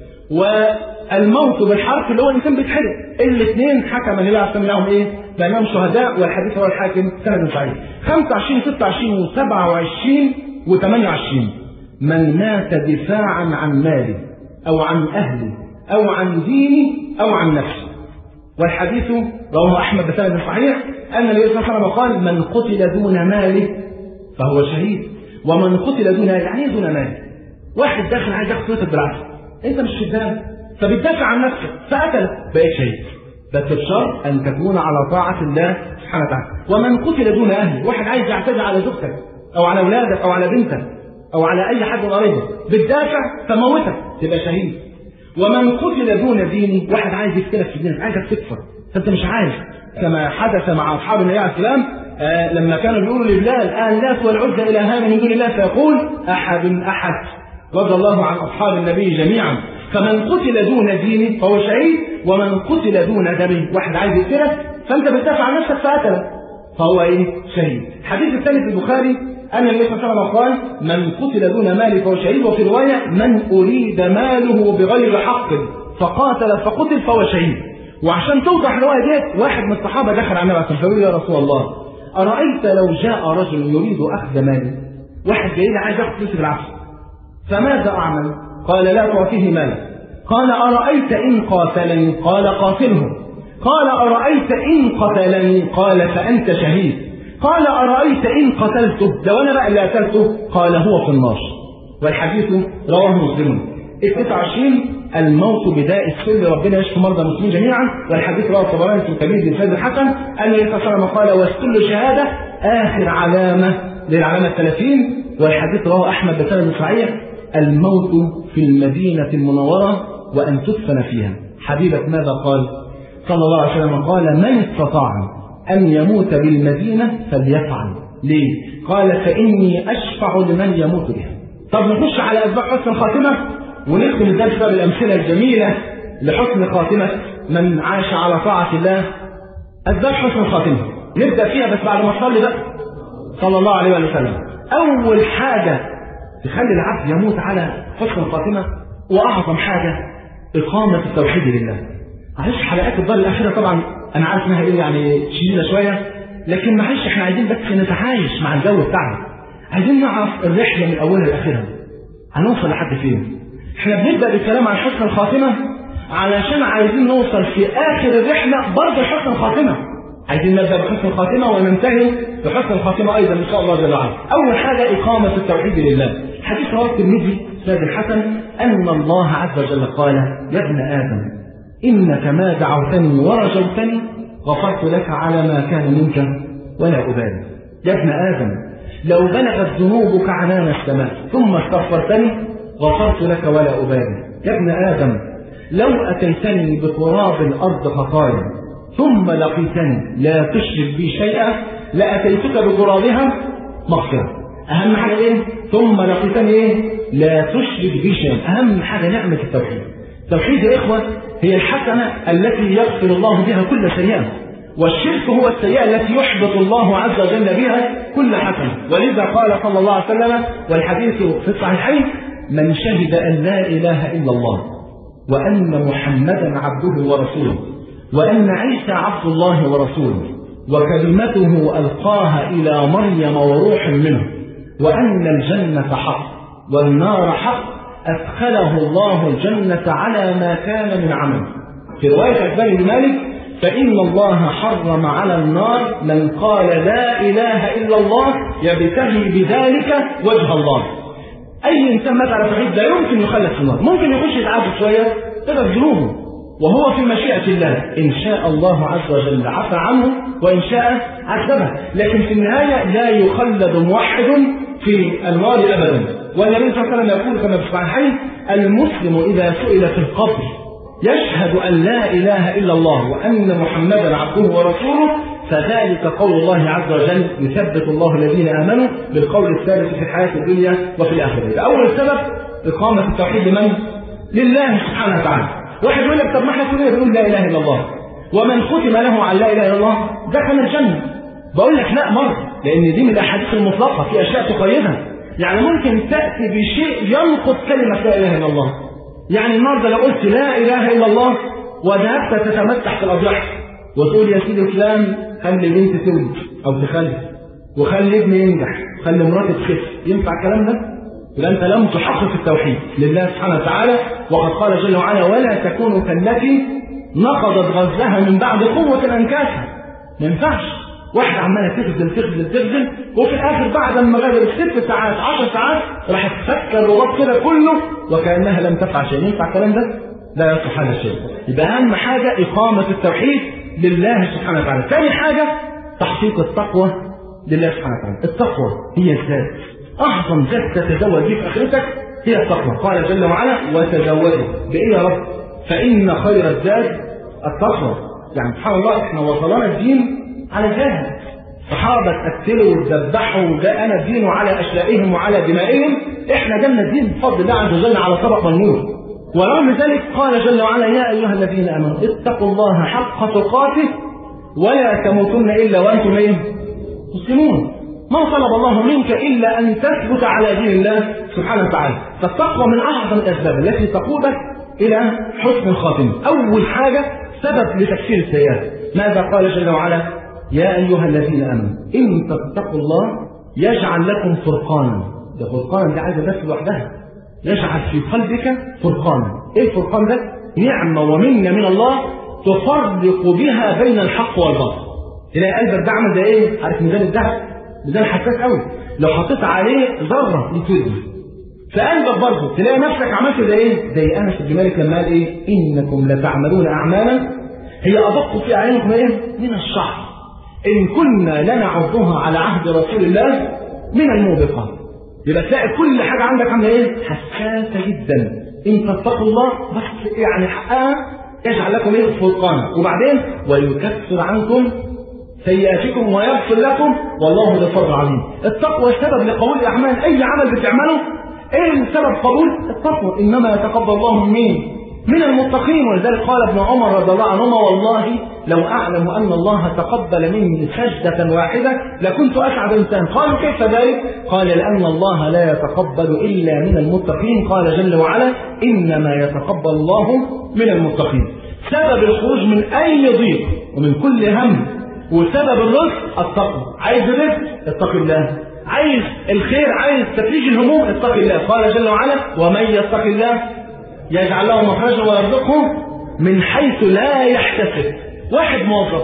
والموت بالحرف اللي هو الانسان بيتحرق الاثنين حكم النبي عليه الصلاه لهم ايه؟ بانهم شهداء والحديث هو الحاكم سند صحيح 25 26 و27 و28 من مات دفاعا عن ماله او عن اهله او عن دينه او عن نفسه والحديث رواه احمد بسند صحيح ان النبي صلى الله عليه وسلم قال من قتل دون ماله فهو شهيد ومن قتل دون يعني دون ماله واحد داخل عايز ياخد صوتك بالعافيه انت مش شدان فبتدافع عن نفسك فقتل بقيت شهيد بس بشرط ان تكون على طاعه الله سبحانه وتعالى ومن قتل دون اهله واحد عايز يعتدي على زوجتك او على اولادك او على بنتك او على اي حد من قرايبك بتدافع فموتك تبقى شهيد ومن قتل دون دينه واحد عايز يقتلك في دينك عايزك تكفر فانت مش عارف كما حدث مع اصحاب النبي عليه السلام آه لما كانوا بيقولوا لبلال اللات والعزى الهان من دون الله فيقول احد احد رضي الله عن اصحاب النبي جميعا فمن قتل دون دينه فهو شهيد ومن قتل دون دمه واحد عايز يقتلك فانت بتدافع عن نفسك فقتلك فهو ايه شهيد الحديث الثاني في البخاري ان النبي صلى الله عليه وسلم قال من قتل دون ماله فهو شهيد وفي روايه من اريد ماله بغير حق فقاتل فقتل فهو شهيد وعشان توضح الروايه ديت واحد من الصحابه دخل على النبي صلى الله عليه وسلم يا رسول الله ارايت لو جاء رجل يريد اخذ مالي واحد جاي لي عايز ياخذ فلوسي بالعافيه فماذا اعمل؟ قال لا تعطيه مالا قال أرأيت إن قاتلني قال قاتله قال أرأيت إن قتلني قال فأنت شهيد قال أرأيت إن قتلته لو أنا بقى اللي قتلته قال هو في النار والحديث رواه مسلم 29 الموت بداء السل ربنا يشفي مرضى المسلمين جميعا والحديث رواه الطبراني في الكبير بن سيد الحسن أن النبي صلى الله عليه وسلم قال والسل شهادة آخر علامة للعلامة الثلاثين والحديث رواه أحمد بسند صحيح الموت في المدينة المنورة وأن تدفن فيها حبيبك ماذا قال صلى الله عليه وسلم قال من استطاع أن يموت بالمدينة فليفعل ليه قال فإني أشفع لمن يموت بها طب نخش على أسباب حسن الخاتمة ونختم الدرس بالأمثلة الجميلة لحسن خاتمة من عاش على طاعة الله أسباب حسن الخاتمة نبدأ فيها بس بعد ما صلي بقى صلى الله عليه وسلم أول حاجة تخلي العبد يموت على حسن الخاتمة وأعظم حاجة إقامة التوحيد لله معلش حلقات الدار الأخيرة طبعا أنا عارف إنها إيه يعني شديدة شوية لكن معلش إحنا عايزين بس نتعايش مع الجو بتاعنا عايزين نعرف الرحلة من أولها لآخرها هنوصل لحد فين إحنا بنبدأ بالكلام عن حسن الخاتمة علشان عايزين نوصل في آخر الرحلة برضه لحسن الخاتمة عايزين نبدا بحسن الخاتمه وننتهي بحسن الخاتمه ايضا ان شاء الله جل وعلا. اول حاجه اقامه التوحيد لله. حديث رواه الترمذي سيد الحسن ان الله عز وجل قال: يا ابن ادم انك ما دعوتني ورجوتني غفرت لك على ما كان منك ولا ابالي. يا ابن ادم لو بلغت ذنوبك عنان السماء ثم استغفرتني غفرت لك ولا ابالي. يا ابن ادم لو اتيتني بتراب الارض خطايا ثم لقيتني لا تشرك بي شيئا لأتيتك بغرابها مغفرة أهم حاجة إيه؟ ثم لقيتني إيه؟ لا تشرك بي شيئا أهم حاجة نعمة التوحيد التوحيد يا إخوة هي الحسنة التي يغفر الله بها كل سيئة والشرك هو السيئة التي يحبط الله عز وجل بها كل حسنة ولذا قال صلى الله عليه وسلم والحديث في الصحيحين من شهد أن لا إله إلا الله وأن محمدا عبده ورسوله وأن عيسى عبد الله ورسوله وكلمته ألقاها إلى مريم وروح منه وأن الجنة حق والنار حق أدخله الله الجنة على ما كان من عمل في رواية عثمان بن مالك فإن الله حرم على النار من قال لا إله إلا الله يبتغي بذلك وجه الله أي إنسان مات على توحيد لا يمكن يخلد في النار ممكن يخش يتعب شوية تبقى ذنوبه وهو في مشيئة الله إن شاء الله عز وجل عفى عنه وإن شاء عذبه لكن في النهاية لا يخلد موحد في النار أبدا والنبي صلى الله عليه وسلم يقول كما في الصحيحين المسلم إذا سئل في القبر يشهد أن لا إله إلا الله وأن محمدا عبده ورسوله فذلك قول الله عز وجل يثبت الله الذين آمنوا بالقول الثابت في الحياة الدنيا وفي الآخرة أول سبب إقامة التوحيد لمن؟ لله سبحانه وتعالى واحد يقول لك طب ما احنا كلنا بنقول لا اله الا الله ومن ختم له عن لا اله الا الله دخل الجنه بقول لك لا مره لان دي من الاحاديث المطلقه في اشياء تقيدها يعني ممكن تاتي بشيء ينقض كلمه لا اله الا الله يعني النهارده لو قلت لا اله الا الله وذهبت تتمتع في الاضلاع وتقول يا سيدي فلان خلي بنتي تولد او تخلف وخلي ابني ينجح وخلي مراتي تخف ينفع الكلام ده؟ يبقى انت لم تحقق التوحيد لله سبحانه وتعالى وقد قال جل وعلا ولا تكونوا كالتي نقضت غزلها من بعد قوة انكاسا ما ينفعش واحدة عمالة تخزن تخزن تخزن وفي الآخر بعد ما غلبت ست ساعات عشر ساعات راح تفك الرباط كده كله وكأنها لم تفعل شيء ينفع الكلام ده؟ لا يصلح هذا الشيء يبقى أهم حاجة إقامة التوحيد لله سبحانه وتعالى ثاني حاجة تحقيق التقوى لله سبحانه وتعالى التقوى هي الذات أعظم ذات تتزود به في آخرتك هي التقوى قال جل وعلا وتزودوا بإيه يا رب فإن خير الزاد التقوى يعني سبحان الله احنا وصلنا الدين على جاهل صحابة قتلوا وذبحوا وجاء أنا الدين على أشلائهم وعلى دمائهم احنا جالنا الدين بفضل الله عز وجل على طبق النور ورغم ذلك قال جل وعلا يا أيها الذين آمنوا اتقوا الله حق تقاته ولا تموتن إلا وأنتم إيه؟ مسلمون ما طلب الله منك إلا أن تثبت على دين الله سبحانه وتعالى فالتقوى من أعظم الأسباب التي تقودك إلى حسن الخاتمة أول حاجة سبب لتكفير السيئات ماذا قال جل وعلا يا أيها الذين آمنوا إن تتقوا الله يجعل لكم فرقانا ده فرقانا دي عايزة بس لوحدها يجعل في قلبك فرقانا إيه الفرقان ده؟ نعمة ومنة من الله تفرق بها بين الحق والباطل تلاقي قلبك ده عامل زي ايه؟ عارف ميزان الذهب؟ ميزان حساس قوي لو حطيت عليه ذره يتوزن في قلبك برضه تلاقي نفسك عملت زي ايه؟ زي انس بن مالك لما قال ايه؟ انكم لتعملون اعمالا هي ادق في اعينكم ايه؟ من الشعر ان كنا لنعرضها على عهد رسول الله من الموبقات يبقى تلاقي كل حاجه عندك عامله ايه؟ حساسه جدا ان تتقوا الله بس يعني حقها يجعل لكم ايه؟ فرقانا وبعدين ويكفر عنكم سيئاتكم ويغفر لكم والله ذو الفضل العظيم التقوى سبب لقبول الاعمال اي عمل بتعمله ايه سبب قبول التقوى انما يتقبل الله من مين من المتقين ولذلك قال ابن عمر رضي الله عنهما والله لو اعلم ان الله تقبل مني سجده واحده لكنت اسعد انسان قالوا كيف ذلك قال لان الله لا يتقبل الا من المتقين قال جل وعلا انما يتقبل الله من المتقين سبب الخروج من اي ضيق ومن كل هم وسبب الرزق التقوى عايز رزق اتق الله عايز الخير عايز تفريج الهموم اتق الله قال جل وعلا ومن يتق الله يجعل له مخرجا ويرزقه من حيث لا يحتسب واحد موظف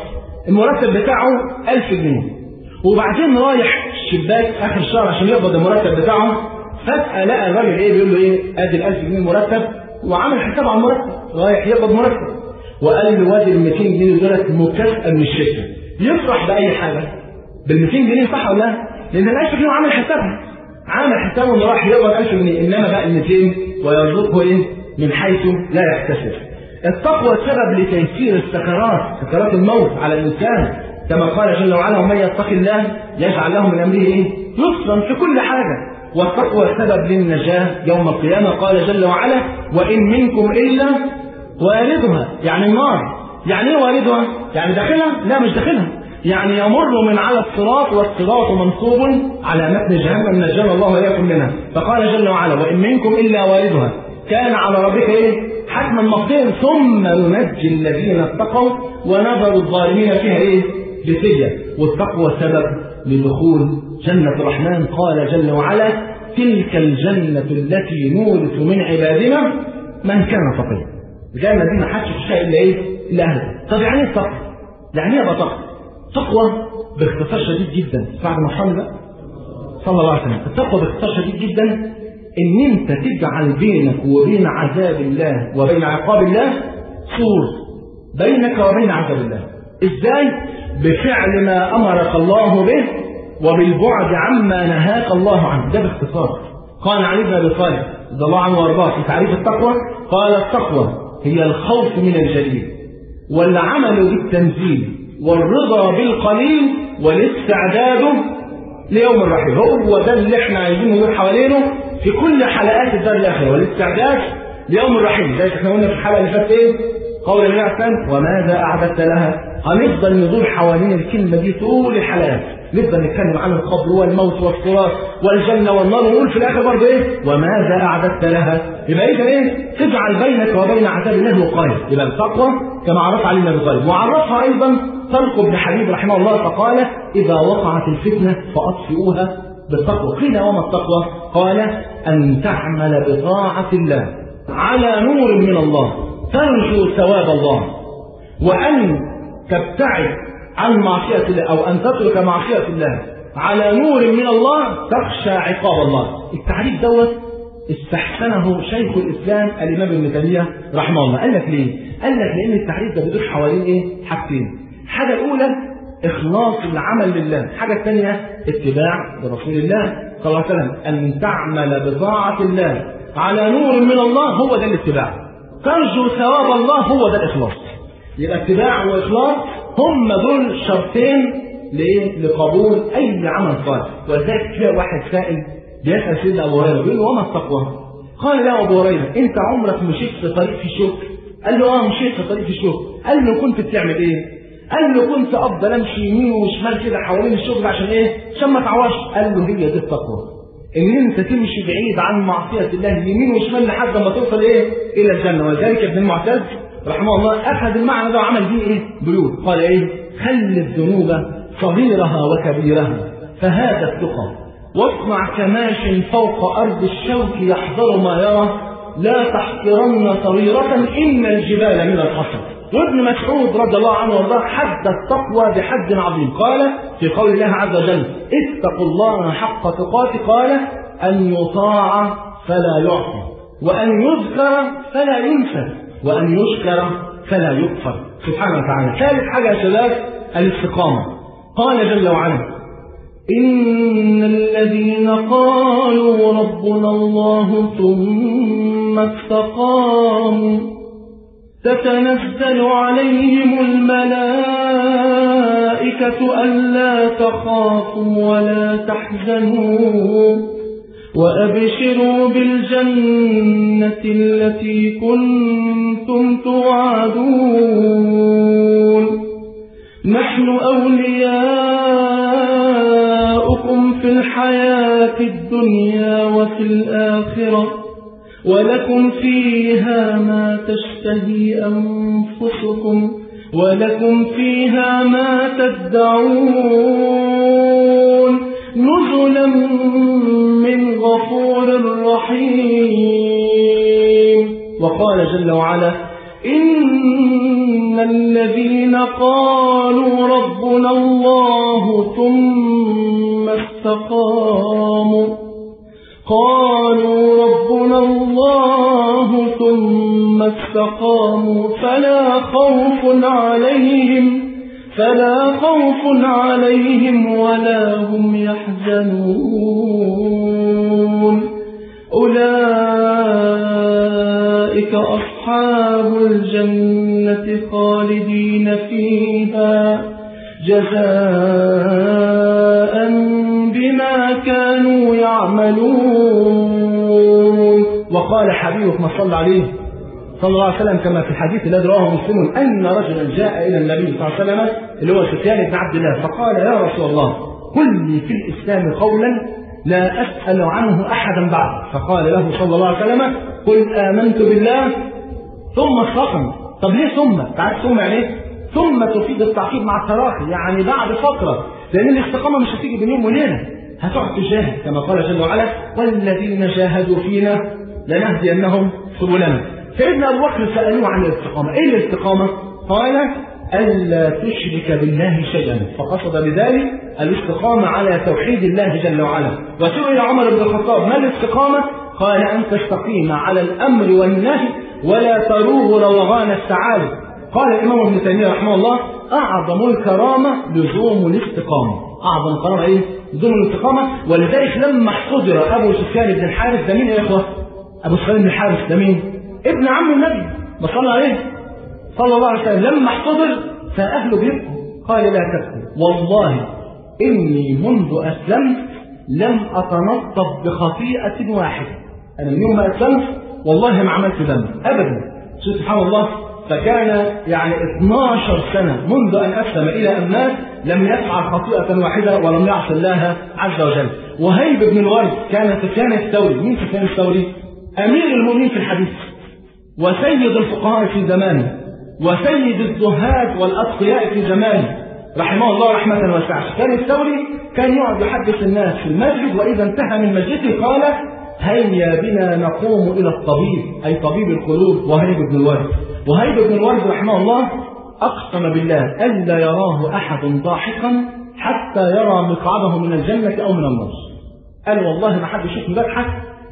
المرتب بتاعه 1000 جنيه وبعدين رايح الشباك اخر الشهر عشان يقبض المرتب بتاعه فجأة لقى الراجل ايه بيقول له ايه ادي ال 1000 جنيه مرتب وعامل حساب على المرتب رايح يقبض مرتب وقال له وادي ال 200 جنيه دولت مكافأة من الشركة يفرح بأي حاجة بال 200 جنيه صح ولا لا؟ لأن ال 1000 جنيه عامل حسابها عامل حسابه انه راح يقبض 1000 جنيه انما بقى ال 200 ويرزقه ايه؟ من حيث لا يحتسب. التقوى سبب لتيسير السكرات سكرات الموت على الانسان كما قال جل وعلا ومن يتق الله يجعل له من امره ايه؟ يسرا في كل حاجه والتقوى سبب للنجاه يوم القيامه قال جل وعلا وان منكم الا واردها يعني النار يعني ايه واردها؟ يعني داخلها؟ لا مش داخلها يعني يمر من على الصراط والصراط منصوب على متن جهنم نجانا الله واياكم منها فقال جل وعلا وان منكم الا واردها كان على ربك ايه حتما مقضيا ثم ننجي الذين اتقوا ونذر الظالمين فيها ايه جثية والتقوى سبب لدخول جنة الرحمن قال جل وعلا تلك الجنة التي نورث من عبادنا من كان تقيا الجنة دي ما حدش يخشها الا ايه الا اهلها طب يعني ايه التقوى يعني ايه تقوى تقوى باختصار شديد جدا بعد ما محمد صلى الله عليه وسلم التقوى باختصار شديد جدا ان انت تجعل بينك وبين عذاب الله وبين عقاب الله سور بينك وبين عذاب الله ازاي بفعل ما امرك الله به وبالبعد عما نهاك الله عنه ده باختصار قال علي بن ابي طالب رضي الله عنه وارضاه في تعريف التقوى قال التقوى هي الخوف من الجليل والعمل بالتنزيل والرضا بالقليل والاستعداد ليوم الرحيل هو ده اللي احنا عايزين ندور حوالينه في كل حلقات الدار الاخره والاستعداد ليوم الرحيل زي احنا قلنا في الحلقه اللي فاتت ايه قول النبي عليه الصلاه وماذا اعددت لها هنفضل ندور حوالين الكلمه دي طول الحلقات نفضل نتكلم عن القبر والموت والصراط والجنه والنار ونقول في الاخر برضه ايه وماذا اعددت لها يبقى اذا ايه تجعل بينك وبين عذاب الله وقايه يبقى التقوى كما عرف علي بن ابي طالب وعرفها ايضا طلق بن حبيب رحمه الله فقال اذا وقعت الفتنه فاطفئوها بالتقوى قيل وما التقوى قال ان تعمل بطاعه الله على نور من الله ترجو ثواب الله وان تبتعد عن معصية الله أو أن تترك معصية الله على نور من الله تخشى عقاب الله التعريف دوت استحسنه شيخ الإسلام الإمام ابن تيمية رحمه الله قال لك ليه؟ قال لك لأن التعريف ده بيدور حوالين إيه؟ حاجتين الحاجة الأولى إخلاص العمل لله الحاجة الثانية اتباع لرسول الله صلى الله عليه وسلم أن تعمل بطاعة الله على نور من الله هو ده الاتباع ترجو ثواب الله هو ده الإخلاص يبقى اتباع وإخلاص هم دول شرطين لايه؟ لقبول اي عمل صالح ولذلك تلاقي واحد سائل بيسال سيدنا ابو هريره بيقول له وما التقوى؟ قال له ابو هريره انت عمرك مشيت في طريق في شوك؟ قال له اه مشيت في طريق في شوك قال له كنت بتعمل ايه؟ قال له كنت افضل امشي يمين وشمال كده حوالين الشغل عشان ايه؟ عشان ما اتعواش قال له هي دي التقوى ان انت تمشي بعيد عن معصيه الله يمين وشمال لحد ما توصل ايه؟ الى الجنه ولذلك ابن المعتز رحمه الله اخذ المعنى ده وعمل بيه ايه؟ بيوت قال ايه؟ خل الذنوب صغيرها وكبيرها فهذا التقى واصنع كماش فوق ارض الشوك يحذر ما يرى لا تحقرن صغيرة إن الجبال من الحصى وابن مسعود رضي الله عنه وارضاه حد التقوى بحد عظيم قال في قول الله عز وجل اتقوا الله حق تقاته قال أن يطاع فلا يعصى وأن يذكر فلا ينسى وأن يشكر فلا يكفر سبحانه وتعالى ثالث حاجة يا شباب الاستقامة قال جل وعلا إن الذين قالوا ربنا الله ثم استقاموا تتنزل عليهم الملائكة ألا تخافوا ولا تحزنوا وأبشروا بالجنة التي كنتم توعدون نحن أولياؤكم في الحياة الدنيا وفي الآخرة ولكم فيها ما تشتهي أنفسكم ولكم فيها ما تدعون نزلا من غفور رحيم وقال جل وعلا إن إن الذين قالوا ربنا الله ثم استقاموا قالوا ربنا الله ثم استقاموا فلا خوف عليهم فلا خوف عليهم ولا هم يحزنون أولئك أصحاب الجنة خالدين فيها جزاء بما كانوا يعملون وقال حبيبك صلى عليه صلى الله عليه وسلم كما في الحديث الذي رواه مسلم ان رجلا جاء الى النبي صلى الله عليه وسلم اللي هو سفيان بن عبد الله فقال يا رسول الله قل لي في الاسلام قولا لا اسال عنه احدا بعد فقال له صلى الله عليه وسلم قل امنت بالله ثم استقم طب ليه ثم؟ تعرف ثم يعني ايه؟ ثم تفيد التعقيب مع التراخي يعني بعد فتره لان الاستقامه مش هتيجي بين يوم وليله هتقعد تجاهد كما قال جل وعلا والذين جاهدوا فينا لنهدينهم سبلنا سيدنا ابو بكر سالوه عن الاستقامه ايه الاستقامه قال الا تشرك بالله شيئا فقصد بذلك الاستقامه على توحيد الله جل وعلا وسئل عمر بن الخطاب ما الاستقامه قال ان تستقيم على الامر والنهي ولا تروغ روغان السعاده قال الامام ابن تيميه رحمه الله اعظم الكرامه لزوم الاستقامه اعظم كرامه ايه لزوم الاستقامه ولذلك لما احتضر ابو سفيان بن الحارث ده مين يا اخوه ابو سفيان بن الحارث ده مين ابن عم النبي ما صلى عليه صلى الله عليه وسلم لما احتضر فاهله بيبكوا قال لا تبكوا والله اني منذ اسلمت لم اتنطط بخطيئه واحده انا من يوم ما اسلمت والله ما عملت ذنب ابدا شوف سبحان الله فكان يعني 12 سنة منذ أن أسلم إلى أن مات لم يفعل خطيئة واحدة ولم يعصي الله عز وجل وهيب بن الورد كان سفيان الثوري مين سفيان الثوري؟ أمير المؤمنين في الحديث وسيد الفقهاء في زمانه وسيد الزهاد والأتقياء في زمانه رحمه الله رحمة واسعة كان الثوري كان يقعد يحدث الناس في المسجد وإذا انتهى من مجلسه قال هيا بنا نقوم إلى الطبيب أي طبيب القلوب وهيب بن الورد وهيب بن الورد رحمه الله أقسم بالله ألا يراه أحد ضاحكا حتى يرى مقعده من الجنة أو من النار قال والله ما حد يشوفني بضحك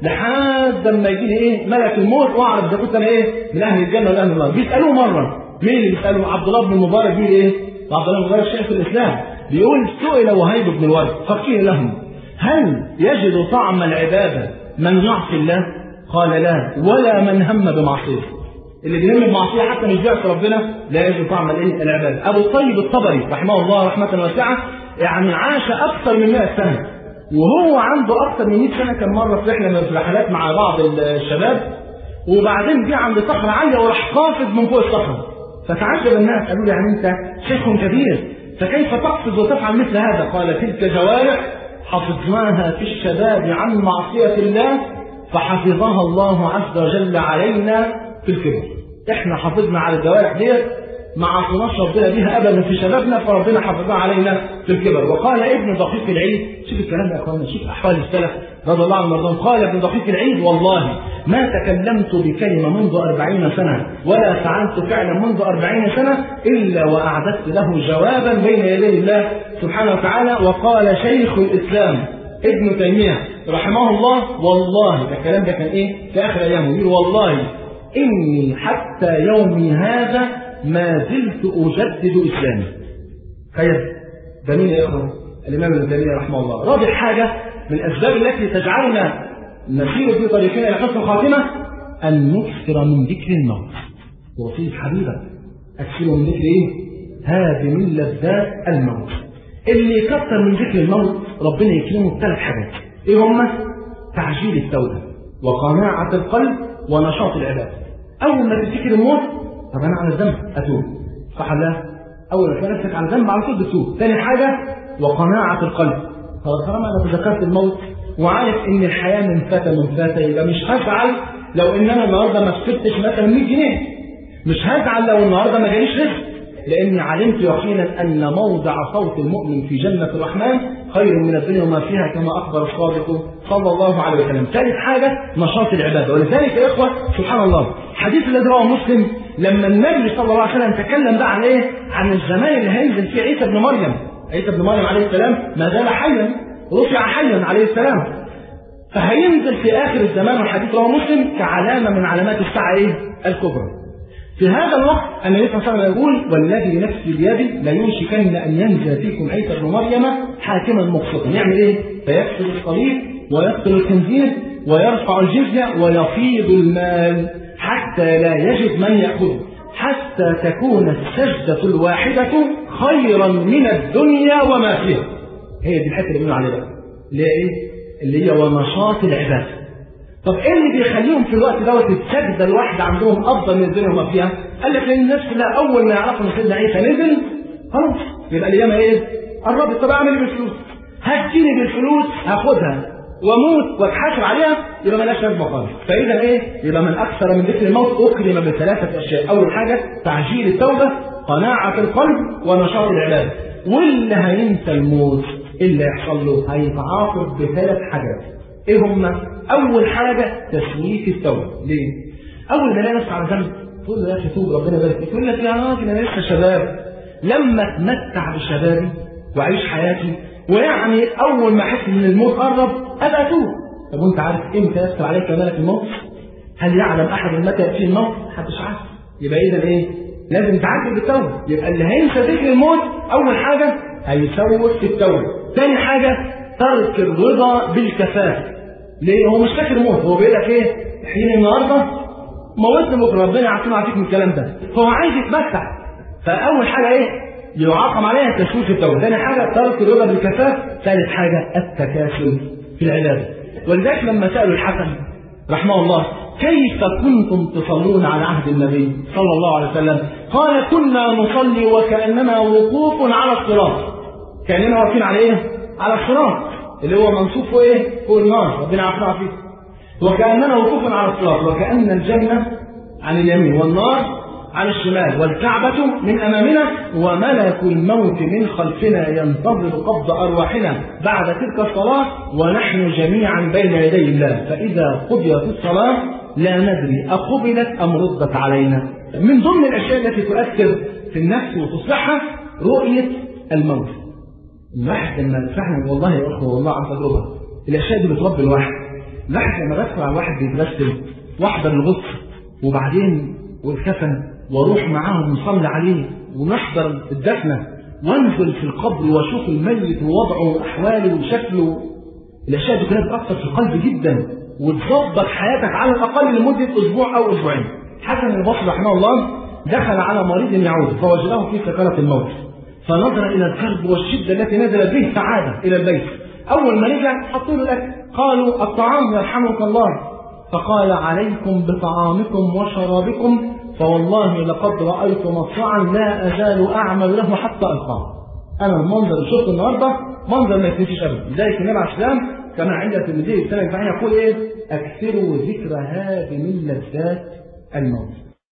لحد ما يجي لي ايه ملك الموت واعرف اذا كنت انا ايه من اهل الجنه ولا اهل النار بيسالوه مره مين اللي بيسالوه عبد الله بن المبارك بيقول ايه عبد الله بن المبارك شيخ الاسلام بيقول سئل وهيب بن الورد فقيل لهم هل يجد طعم العباده من يعصي الله قال لا ولا من هم بمعصيته اللي بيهم بمعصيه حتى مش بيعصي ربنا لا يجد طعم الايه العباده ابو طيب الطبري رحمه الله رحمه واسعه يعني عاش اكثر من 100 سنه وهو عنده اكثر من 100 سنه كان مره في رحله من الرحلات مع بعض الشباب وبعدين جه عند صخره عاليه وراح قافز من فوق الصخره فتعجب الناس قالوا له يعني انت شيخ كبير فكيف تقفز وتفعل مثل هذا قال تلك جوارح حفظناها في الشباب عن معصيه الله فحفظها الله عز وجل علينا في الكبر احنا حافظنا على الجوارح ديت ما عصيناش ربنا بيها ابدا في شبابنا فربنا حفظها علينا في الكبر وقال ابن دقيق العيد شوف الكلام يا اخوانا شوف احوال السلف رضي الله عنهم وارضاهم قال ابن دقيق العيد والله ما تكلمت بكلمه منذ أربعين سنه ولا فعلت فعلا منذ أربعين سنه الا واعددت له جوابا بين يدي الله سبحانه وتعالى وقال شيخ الاسلام ابن تيميه رحمه الله والله ده الكلام ده كان ايه في اخر ايامه يقول والله اني حتى يومي هذا ما زلت أجدد إسلامي خير ده مين يا إخوة الإمام ابن تيمية رحمه الله رابع حاجة من الأسباب التي تجعلنا نسير في طريقنا إلى حسن الخاتمة أن نكثر من ذكر الموت وصية حبيبة أكثروا من ذكر إيه؟ هذه من لذات الموت اللي يكثر من ذكر الموت ربنا يكرمه بثلاث حاجات إيه هما؟ تعجيل التوبة وقناعة القلب ونشاط العبادة أول ما تفتكر الموت طب انا على الذنب اتوب صح لا اول ما تلاقي نفسك على الذنب على طول بتتوب ثاني حاجه وقناعه القلب خلاص طالما انا تذكرت الموت وعارف ان الحياه من فتى من فتى يبقى مش هزعل لو ان انا النهارده ما كسبتش مثلا 100 جنيه مش هزعل لو النهارده ما جاليش رزق لاني علمت يقينا ان موضع صوت المؤمن في جنه الرحمن خير من الدنيا وما فيها كما اخبر الصادق صلى الله عليه وسلم ثالث حاجه نشاط العباده ولذلك يا اخوه سبحان الله الحديث الذي رواه مسلم لما النبي صلى الله عليه وسلم تكلم بقى عن ايه؟ عن الزمان اللي هينزل فيه عيسى ابن مريم عيسى ابن مريم عليه السلام ما زال حيا رفع حيا عليه السلام فهينزل في اخر الزمان والحديث رواه مسلم كعلامه من علامات الساعه ايه؟ الكبرى. في هذا الوقت النبي صلى الله عليه وسلم يقول والذي نفسي بيده ليوشكن ان ينزل فيكم عيسى ابن مريم حاكما مقسطا، يعمل ايه؟ فيكسر الصليب ويقتل الخنزير ويرفع الجزيه ويفيض المال حتى لا يجد من ياخذه، حتى تكون السجده الواحده خيرا من الدنيا وما فيها. هي دي الحته اللي بنقول عليها بقى. اللي هي ايه؟ اللي هي ونشاط العباده. طب ايه اللي بيخليهم في الوقت دوت السجده الواحده عندهم افضل من الدنيا وما فيها؟ قال لك لان الناس كلها اول ما يعرفوا ان سيدنا عيسى نزل خلاص يبقى الايام ايه؟ قربت طب اعمل ايه بالفلوس؟ هتجيني بالفلوس هاخدها واموت واتحاسب عليها يبقى مالهاش لازمه خالص فاذا ايه؟ يبقى من اكثر من ذكر الموت اكرم بثلاثه اشياء اول حاجه تعجيل التوبه قناعه القلب ونشاط العباده واللي هينسى الموت اللي يحصل له هيتعاقب بثلاث حاجات ايه هم؟ اول حاجه تسويف التوبه ليه؟ اول ما يلاقي نفسه على ذنب تقول له يا اخي توب ربنا يبارك فيك يقول لك يا راجل انا لسه شباب لما اتمتع بشبابي واعيش حياتي ويعني اول ما احس ان الموت قرب ابقى اتوب طب وانت عارف امتى يدخل عليك ملك الموت؟ هل يعلم احد متى ياتيه الموت؟ محدش عارف يبقى اذا ايه؟ لازم تعجل بالتوبه يبقى اللي هينسى ذكر الموت اول حاجه هيسوف في التوبه ثاني حاجه ترك الرضا بالكفاف ليه هو مش فاكر موت هو بيقول لك ايه حين النهارده موتني بكره ربنا يعافينا ويعافيك من الكلام ده فهو عايز يتمتع فاول حاجه ايه يعاقب عليها تسويف التوبه ثاني حاجه ترك الرضا بالكفاف ثالث حاجه التكاسل في العباده ولذلك لما سالوا الحسن رحمه الله كيف كنتم تصلون على عهد النبي صلى الله عليه وسلم قال كنا نصلي وكاننا وقوف على الصراط كاننا واقفين على ايه على الصراط اللي هو منصوب فوق ايه؟ فوق النار ربنا يعافينا فيه وكاننا وقوف على الصراط وكان الجنه عن اليمين والنار عن الشمال والكعبة من أمامنا وملك الموت من خلفنا ينتظر قبض أرواحنا بعد تلك الصلاة ونحن جميعا بين يدي الله فإذا قضيت الصلاة لا ندري أقبلت أم ردت علينا من ضمن الأشياء التي تؤثر في النفس وتصلحها رؤية الموت الواحد لما فعلا والله يا اخوه والله عن تجربه الاشياء دي بتربي الواحد الواحد لما بدخل على واحد بيتغسل واحضر الغسل وبعدين والكفن واروح معاهم نصلي عليه ونحضر الدفنه وانزل في القبر واشوف الميت ووضعه واحواله وشكله الاشياء دي كلها بتاثر في القلب جدا وتظبط حياتك على الاقل لمده اسبوع او اسبوعين حسن البصري رحمه الله دخل على مريض يعود فوجده في سكرة الموت فنظر الى الكرب والشده التي نزلت به سعاده الى البيت اول ما رجع حطوا له الاكل قالوا الطعام يرحمك الله فقال عليكم بطعامكم وشرابكم فوالله لقد رايت مصرعا لا ازال اعمل له حتى القاه انا المنظر اللي شفته النهارده منظر ما يتنسيش ابدا لذلك النبي عليه السلام كما عند الترمذي السنه الجماعيه يقول ايه اكثروا ذكر هذه من لذات الموت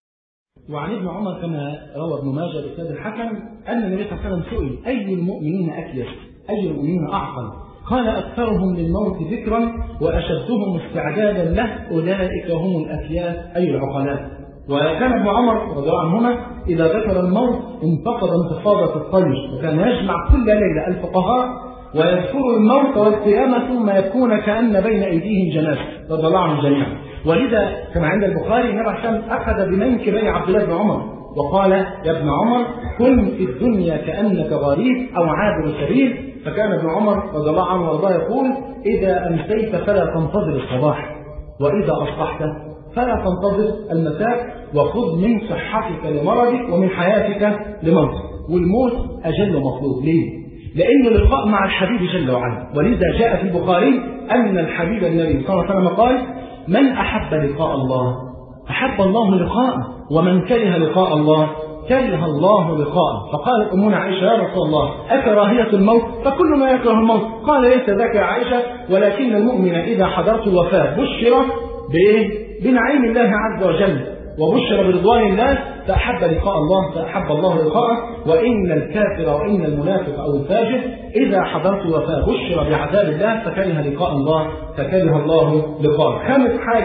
وعن ابن عمر كما روى ابن ماجه بإسناد الحكم أن النبي صلى الله عليه وسلم سئل أي المؤمنين أكيس؟ أي المؤمنين أعقل؟ قال أكثرهم للموت ذكرا وأشدهم استعدادا له أولئك هم الأكياس أي العقلاء. وكان ابن عمر رضي الله عنهما إذا ذكر الموت انتقد انتفاضة الطيش وكان يجمع كل ليلة الفقهاء ويذكر الموت والقيامة ثم يكون كأن بين أيديهم جنازة رضي الله عنهم جميعا ولذا كما عند البخاري النبي عليه الصلاه اخذ بمنكبي عبد الله بن عمر وقال يا ابن عمر كن في الدنيا كانك غريب او عابر سبيل فكان ابن عمر رضي الله عنه وارضاه يقول اذا امسيت فلا تنتظر الصباح واذا اصبحت فلا تنتظر المساء وخذ من صحتك لمرضك ومن حياتك لموتك والموت اجل مطلوب ليه؟ لأن اللقاء مع الحبيب جل وعلا ولذا جاء في البخاري أن الحبيب النبي صلى الله عليه وسلم قال من أحب لقاء الله أحب الله لقاءه ومن كره لقاء الله كره الله لقاءه فقالت أمنا عائشة يا رسول الله أكراهية الموت فكل ما يكره الموت قال ليس ذاك يا عائشة ولكن المؤمن إذا حضرت الوفاة بشر بإيه؟ بنعيم الله عز وجل وبشر برضوان الله فأحب لقاء الله فأحب الله لقاءه وإن الكافر وإن المنافق أو الفاجر إذا حضرت وفاة بشر بعذاب الله فكره لقاء الله فكره الله لقاءه خامس حاجة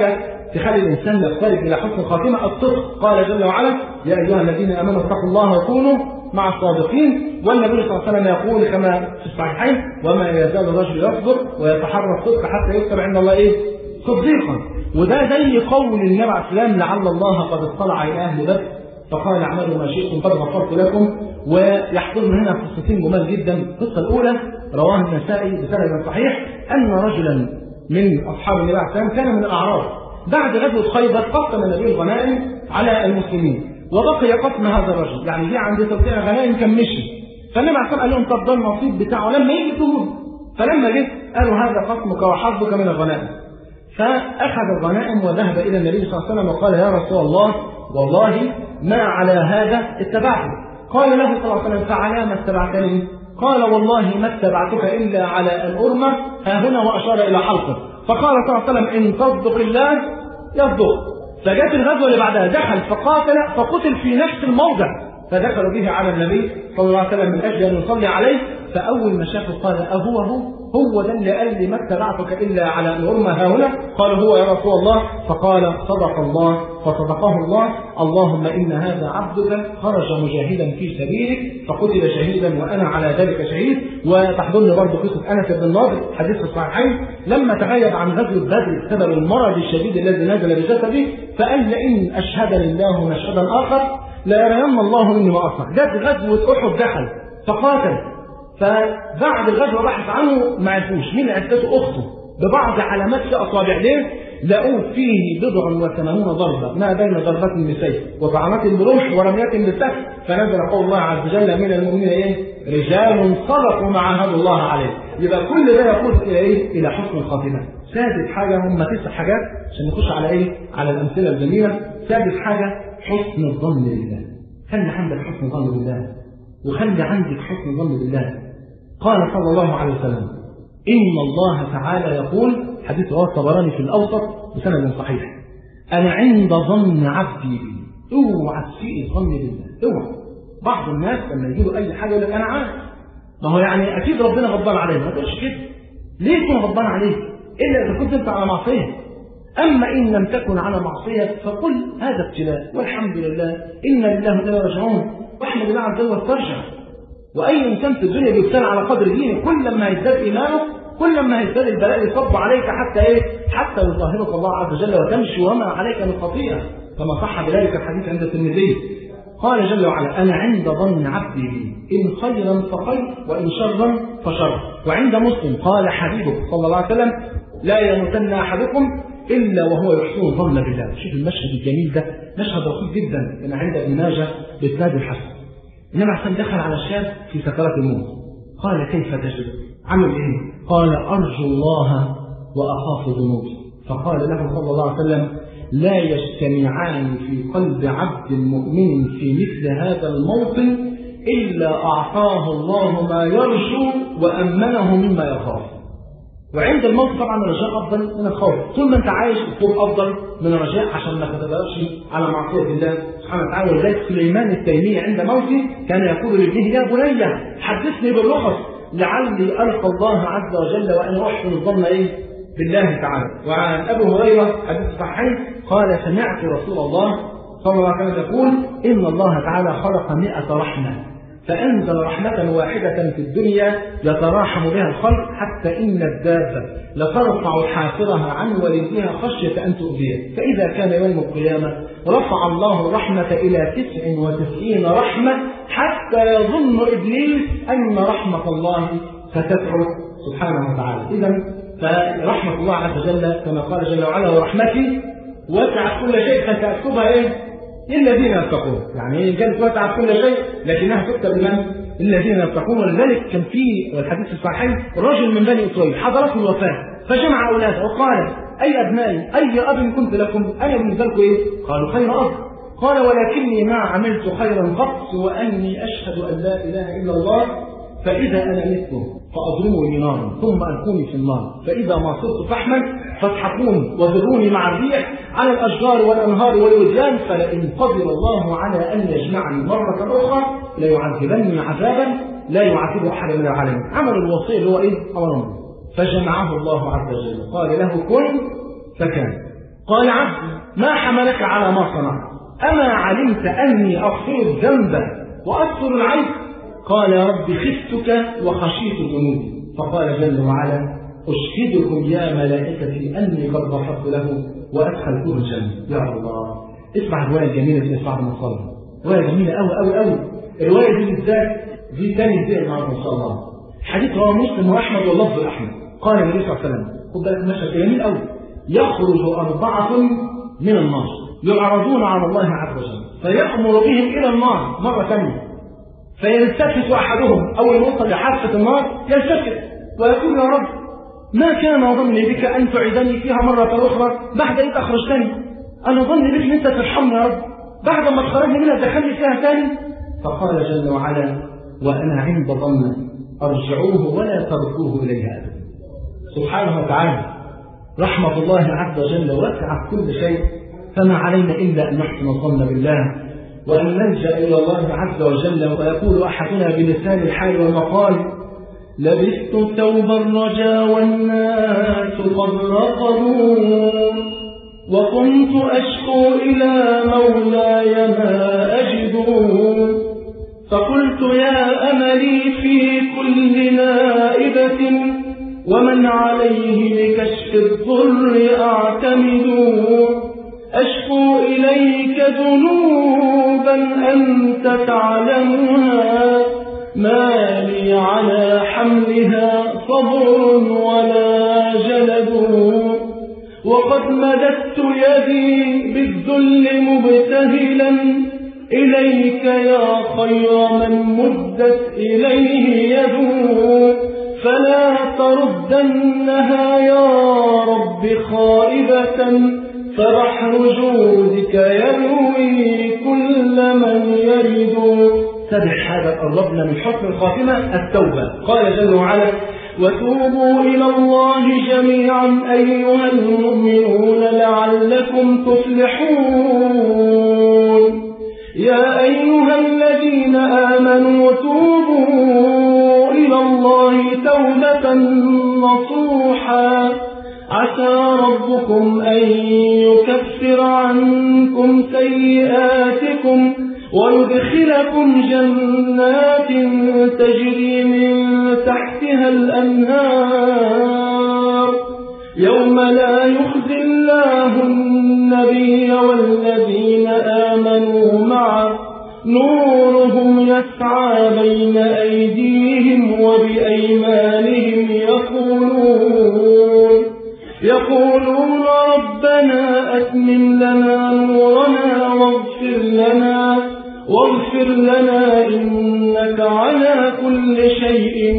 تخلي الانسان يقترب الى حسن الخاتمه الصدق قال جل وعلا يا ايها الذين امنوا اتقوا الله وكونوا مع الصادقين والنبي صلى الله عليه وسلم يقول كما في الصحيحين وما يزال الرجل يصبر ويتحرى الصدق حتى يكتب عند الله ايه؟ صديقا وده زي قول النبي عليه السلام لعل الله قد اطلع الى اهل بدر فقال اعملوا ما شئتم قد غفرت لكم ويحضرنا هنا قصتين جمال جدا القصه الاولى رواه النسائي بسند صحيح ان رجلا من اصحاب النبي عليه السلام كان من الاعراب بعد غزوه خيبر قسم النبي الغنائم على المسلمين وبقي قسم هذا الرجل يعني جه عند توزيع غنائم كان مشي فالنبي عليه السلام قال لهم طب ده النصيب بتاعه لما يجي تقول فلما جه قالوا هذا قسمك وحظك من الغنائم فأخذ الغنائم وذهب إلى النبي صلى الله عليه وسلم وقال يا رسول الله والله ما على هذا اتبعته قال له صلى الله عليه وسلم فعلى ما اتبعتني قال والله ما اتبعتك إلا على أن أرمى ها هنا وأشار إلى حلقه فقال صلى الله عليه وسلم إن تصدق الله يصدق فجاءت الغزوة اللي بعدها دخل فقاتل فقتل في نفس الموضع فدخلوا به على النبي صلى الله عليه وسلم من أجل أن يصلي عليه فأول ما شافه قال أهو هو هو ده اللي قال لي ما اتبعتك إلا على أن أرمى ها هنا قال هو يا رسول الله فقال صدق الله فصدقه الله اللهم إن هذا عبدك خرج مجاهدا في سبيلك فقتل شهيدا وأنا على ذلك شهيد وتحضرني برضه قصة أنس بن النضر حديث في الصحيحين لما تغيب عن غزوة بدر بسبب المرض الشديد الذي نزل بجسده فقال لئن أشهدني الله مشهدا آخر ليرين الله مني ما أصنع جت غزوة أحد دخل فقاتل فبعد الغزوة بحث عنه ما عرفوش مين عرفته أخته ببعض علامات في أصابع ليه؟ لقوه فيه بضع وثمانون ضربة ما بين ضربات بسيف وطعنات برمح ورميات بسهم فنزل قول الله عز وجل من المؤمنين ايه؟ رجال صدقوا ما عاهدوا الله عليه يبقى كل ده يقود الى ايه؟ الى حسن الخاتمة سادس حاجة هم تسع حاجات عشان نخش على ايه؟ على الأمثلة الجميلة سادس حاجة حسن الظن بالله خلي عندك حسن الظن بالله وخلي عندك حسن الظن بالله قال صلى الله عليه وسلم إن الله تعالى يقول حديث رواه الطبراني في الأوسط بسند صحيح أنا عند ظن عبدي بي اوعى تسيء الظن بالله اوعى بعض الناس لما يجي له أي حاجة يقول لك أنا عارف ما هو يعني أكيد ربنا غضبان عليه ما تقولش كده ليه يكون غضبان عليه إلا إذا كنت أنت على معصية أما إن لم تكن على معصية فقل هذا ابتلاء والحمد لله إن لله وإنا راجعون واحمد الله عز وجل ترجع واي انسان في الدنيا بيبتلى على قدر دينه كل ما يزداد ايمانه كل ما يزداد البلاء يصب عليك حتى ايه حتى يطهرك الله عز وجل وتمشي وما عليك من خطيئه كما صح بذلك الحديث عند الترمذي قال جل وعلا انا عند ظن عبدي بي ان خيرا فخير وان شرا فشر وعند مسلم قال حبيبه صلى الله عليه وسلم لا يموتن احدكم الا وهو يحسن الظن بالله شوف المشهد الجميل ده مشهد رقيق جدا من عند ابن ماجه باسناد الحسن النبي عليه دخل على الشاب في سكرات الموت قال كيف تجد عمل ايه قال ارجو الله واخاف ذنوبي فقال له صلى الله عليه وسلم لا يجتمعان في قلب عبد مؤمن في مثل هذا الموطن الا اعطاه الله ما يرجو وامنه مما يخاف وعند الموت طبعا الرجاء افضل من الخوف طول ما انت عايش الخوف افضل من الرجاء عشان ما تتدربش على معصيه الله سبحانه وتعالى ولذلك سليمان التيمي عند موته كان يقول لابنه يا بني حدثني بالرخص لعلي القى الله عز وجل وان احسن الظن ايه بالله تعالى وعن ابي هريره حديث صحيح قال سمعت رسول الله صلى الله عليه وسلم يقول ان الله تعالى خلق مئة رحمه فأنزل رحمة واحدة في الدنيا يتراحم بها الخلق حتى إن الدابة لترفع حافرها عن ولدها خشية أن تؤذيه فإذا كان يوم القيامة رفع الله الرحمة إلى تسع وتسعين رحمة حتى يظن إبليس أن رحمة الله ستدعو سبحانه وتعالى إذا فرحمة الله عز وجل كما قال جل وعلا ورحمتي وسعت كل شيء فسأكتبها إيه؟ للذين يتقون يعني هي كانت وسعت كل شيء لكنها تكتب لمن؟ للذين يتقون ولذلك كان في والحديث الصحيح رجل من بني اسرائيل حضرته الوفاه فجمع اولاده وقال اي ابنائي اي اب كنت لكم انا بالنسبه لكم ايه؟ قالوا خير اب قال ولكني ما عملت خيرا قط واني اشهد ان لا اله الا الله فاذا انا متم فاضرموني نارا ثم القوني في النار فاذا ما صرت فحما فاضحكون وذروني مع الريح على الاشجار والانهار والوديان فلئن قدر الله على ان يجمعني مره اخرى ليعذبني عذابا لا يعذبه احد من العالمين عمل الوصيه اللي هو ايه؟ امر فجمعه الله عز وجل قال له كن فكان قال عبد ما حملك على ما صنعت أما علمت أني أغفر الذنب وأستر العيب قال يا رب خفتك وخشيت ذنوبي فقال جل وعلا أشهدكم يا ملائكتي أني قد غفرت له وأدخلته الجنة يا الله اسمع الرواية الجميلة دي بعد ما صلى رواية جميلة أوي أوي أوي الرواية دي بالذات دي تاني زي النهارده إن شاء الله حديث رواه مسلم وأحمد واللفظ أحمد قال النبي صلى الله عليه وسلم خد بالك مشهد جميل أوي يخرج أربعة من النار يعرضون على الله عز وجل فيأمر بهم إلى النار مرة ثانية فيلتفت أحدهم أول ما يوصل لحافة النار يلتفت ويقول يا رب ما كان ظني بك أن تعيدني فيها مرة أخرى بعد إذ أخرجتني أنا ظني بك أن أنت ترحمني يا رب بعد ما تخرجني منها دخلني فيها ثاني فقال جل وعلا وأنا عند ظن أرجعوه ولا تردوه إليها أبدا سبحانه وتعالى رحمة الله عز وجل وسعت كل شيء فما علينا إلا أن نحسن الظن بالله وأن نلجأ إلى الله عز وجل ويقول أحدنا بلسان الحال والمقال لبست ثوب الرجا والناس قد رقبوا وكنت أشكو إلى مولاي ما أجد فقلت يا أملي في كل نائبة ومن عليه لكشف الضر أعتمد أشكو إليك ذنوبا أنت تعلمها ما لي على حملها صبر ولا جلد وقد مددت يدي بالذل مبتهلا إليك يا خير من مدت إليه يده فلا تردنها يا رب خائبة فبحر جودك يروي كل من يرد سبح هذا قربنا من حسن الخاتمة التوبة قال جل وعلا وتوبوا إلى الله جميعا أيها المؤمنون لعلكم تفلحون يا أيها الذين آمنوا توبوا إلى الله توبة نصوحا عسى ربكم أن يكفر عنكم سيئاتكم ويدخلكم جنات تجري من تحتها الأنهار يوم لا يخزي الله النبي والذين آمنوا معه نورهم يسعى بين أيديهم وبأيمانهم يقولون يقولون ربنا أتمم لنا نورنا واغفر لنا واغفر لنا إنك على كل شيء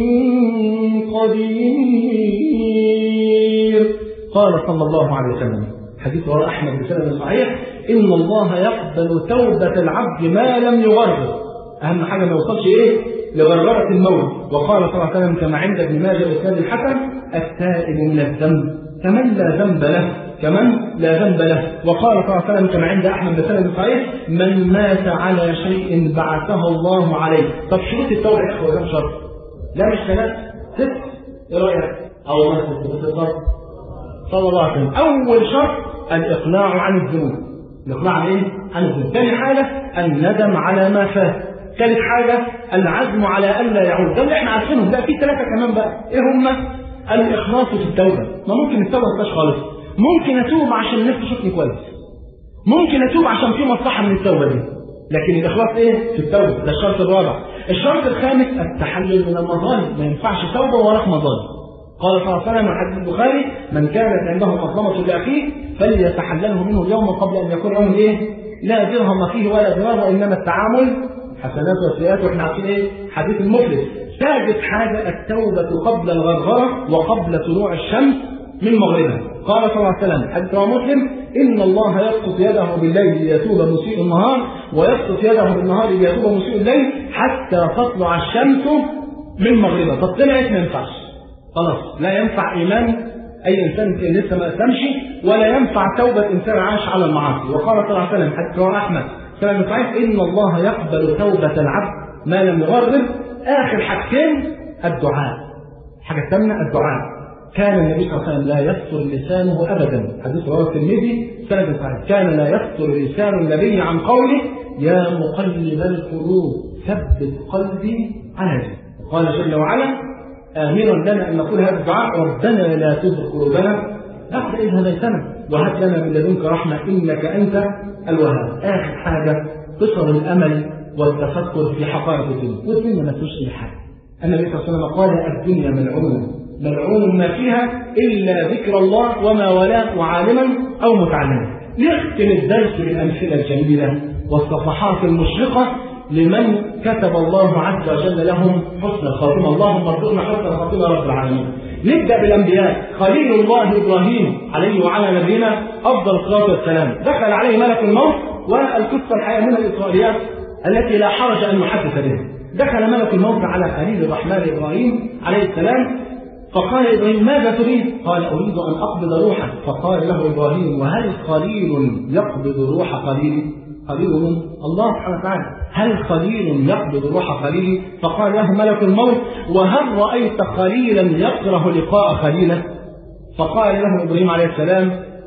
قدير قال صلى الله عليه وسلم حديث رواه أحمد بسند صحيح إن الله يقبل توبة العبد ما لم يغرر أهم حاجة ما يوصلش إيه لغرغرة الموت وقال صلى الله عليه وسلم كما عند ابن ماجه وسند الحسن التائب من الذنب كمن لا ذنب له كمن لا ذنب له وقال صلى الله عليه وسلم كما عند احمد بسند صحيح من مات على شيء بعثه الله عليه طب شروط التوبه يا اخوه كم شرط؟ لا مش ثلاث ست ايه رايك؟ او ما ست ست صلى الله عليه وسلم اول شرط الاقلاع عن الذنوب الاقلاع عن ايه؟ عن الذنوب ثاني حاجه الندم على ما فات ثالث حاجه العزم على الا يعود ده اللي احنا عارفينهم لا في ثلاثه كمان بقى ايه هم؟ الإخلاص في التوبة ما ممكن التوبة ما خالص ممكن أتوب عشان الناس تشوفني كويس ممكن أتوب عشان في مصلحة من التوبة دي لكن الإخلاص إيه في التوبة ده الشرط الرابع الشرط الخامس التحلل من المظالم ما ينفعش توبة وراك مظالم قال صلى الله عليه وسلم حديث البخاري من كانت عنده مظلمة لأخيه فليتحلله منه اليوم قبل أن يكون يوم إيه لا درهم فيه ولا دينار وإنما التعامل حسنات وسيئات واحنا عارفين ايه حديث المفلس سادس حاجة التوبة قبل الغرغرة وقبل طلوع الشمس من مغربها قال صلى الله عليه وسلم حديث رواه مسلم إن الله يبسط يده بالليل ليتوب مسيء النهار ويبسط يده بالنهار ليتوب مسيء الليل حتى تطلع الشمس من مغربها طب طلعت ما ينفعش خلاص لا ينفع إيمان أي إنسان لسه ما أسلمش ولا ينفع توبة إنسان عاش على المعاصي وقال صلى الله عليه وسلم حديث رواه أحمد كلام صحيح إن الله يقبل توبة العبد ما لم يغرب آخر حاجتين الدعاء حاجة الثامنة الدعاء كان النبي صلى الله عليه وسلم لا يستر لسانه ابدا حديث رواه الترمذي سند صحيح كان لا يستر لسان النبي عن قوله يا مقلب القلوب ثبت قلبي على دينك قال جل وعلا آمرا لنا أن نقول هذا الدعاء ربنا لا تزغ قلوبنا بعد إذ هديتنا وهب لنا من لدنك رحمة إنك أنت الوهاب آخر حاجة قصر الأمل والتفكر في حقائق الدنيا والدنيا ما فيش أي حاجة النبي صلى الله عليه وسلم قال الدنيا ملعونة ملعون ما فيها إلا ذكر الله وما والاه وعالما أو متعلما نختم الدرس بالأمثلة الجميلة والصفحات المشرقة لمن كتب الله عز وجل لهم حسن الخاتمة اللهم ارزقنا حسن الخاتمة رب العالمين نبدأ بالأنبياء خليل الله إبراهيم عليه وعلى نبينا أفضل الصلاة والسلام دخل عليه ملك الموت والقصة الحقيقة من الإسرائيليات التي لا حرج أن نحدث بها دخل ملك الموت على خليل الرحمن إبراهيم عليه السلام فقال إبراهيم ماذا تريد؟ قال أريد أن أقبض روحك فقال له إبراهيم وهل خليل يقبض روح خليل؟ خليل الله سبحانه وتعالى هل خليل يقبض روح خليل؟ فقال له ملك الموت وهل رأيت خليلا يكره لقاء خليله؟ فقال له إبراهيم عليه السلام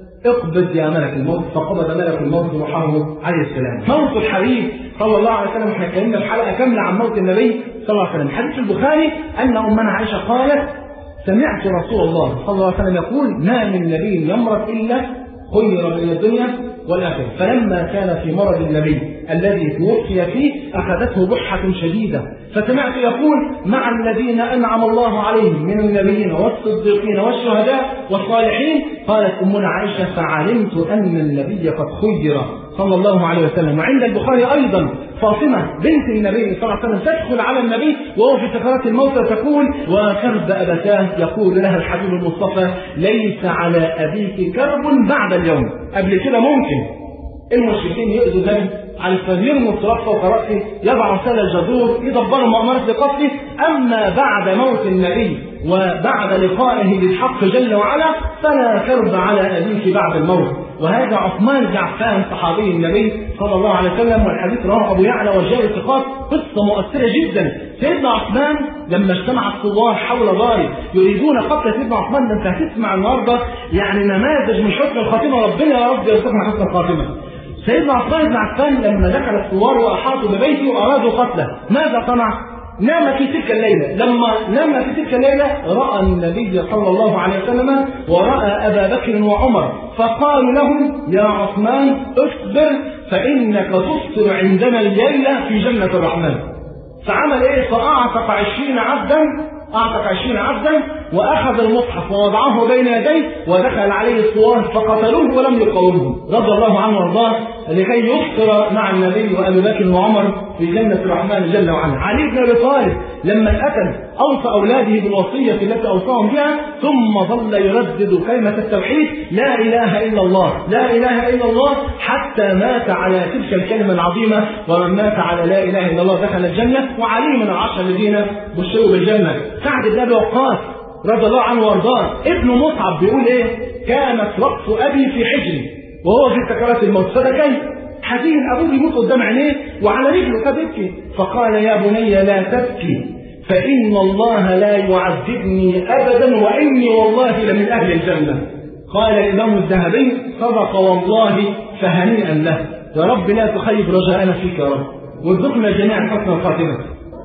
اقبض يا ملك الموت فقبض ملك الموت روحه عليه السلام موت الحبيب صلى الله عليه وسلم احنا اتكلمنا في حلقه كامله عن موت النبي صلى الله عليه وسلم حديث البخاري ان امنا عائشه قالت سمعت رسول الله صلى الله عليه وسلم يقول ما من نبي يمرض الا خير بين الدنيا والاخره فلما كان في مرض النبي الذي توفي فيه اخذته بحه شديده فسمعت يقول مع الذين انعم الله عليهم من النبيين والصديقين والشهداء والصالحين قالت امنا عائشه فعلمت ان النبي قد خير صلى الله عليه وسلم وعند البخاري ايضا فاطمه بنت النبي صلى الله عليه وسلم تدخل على النبي وهو في سكرات الموت وتقول وكرب ابتاه يقول لها الحبيب المصطفى ليس على ابيك كرب بعد اليوم قبل كده ممكن المشركين يؤذوا النبي على يرموا التراب فوق راسه يضع سل الجذور يدبروا مؤامرة لقتله اما بعد موت النبي وبعد لقائه للحق جل وعلا فلا كرب على ابيك بعد الموت وهذا عثمان بن عفان صحابي النبي صلى الله عليه وسلم والحديث رواه ابو يعلى وجاء الثقات قصه مؤثره جدا سيدنا عثمان لما اجتمع الثوار حول داره يريدون قتل سيدنا عثمان ده انت هتسمع النهارده يعني نماذج من حسن الخاتمه ربنا يا رب يرزقنا حسن الخاتمه سيدنا عثمان بن عفان لما دخل الثوار واحاطوا ببيته وارادوا قتله ماذا صنع؟ نام في تلك الليلة لما نام في تلك الليلة رأى النبي صلى الله عليه وسلم ورأى أبا بكر وعمر فقالوا لهم يا عثمان اصبر فإنك تفطر عندنا الليلة في جنة الرحمن فعمل ايه فأعتق عشرين عبدا أعتق عشرين عبدا وأخذ المصحف ووضعه بين يديه ودخل عليه الثوار فقتلوه ولم يقاومهم رضي الله عنه وارضاه لكي يفطر مع النبي وأبي بكر وعمر في جنة الرحمن جل وعلا علي بن أبي طالب لما اتقتل أوصى أولاده بالوصية التي أوصاهم بها ثم ظل يردد كلمة التوحيد لا إله إلا الله لا إله إلا الله حتى مات على تلك الكلمة العظيمة ومن مات على لا إله إلا الله دخل الجنة وعلي من العشر الذين بشروا بالجنة سعد بن أبي وقاص رضي الله عنه وارضاه ابن مصعب بيقول ايه كانت رأس ابي في حجري وهو في سكرات الموت فبكيت حزين ابوه بيموت قدام عينيه وعلى رجله فبكي فقال يا بني لا تبكي فإن الله لا يعذبني أبدا وإني والله لمن أهل الجنة قال الإمام الذهبي صدق والله فهنيئا له يا رب لا تخيب رجاءنا فيك يا رب وارزقنا جميعا حسن الخاتمة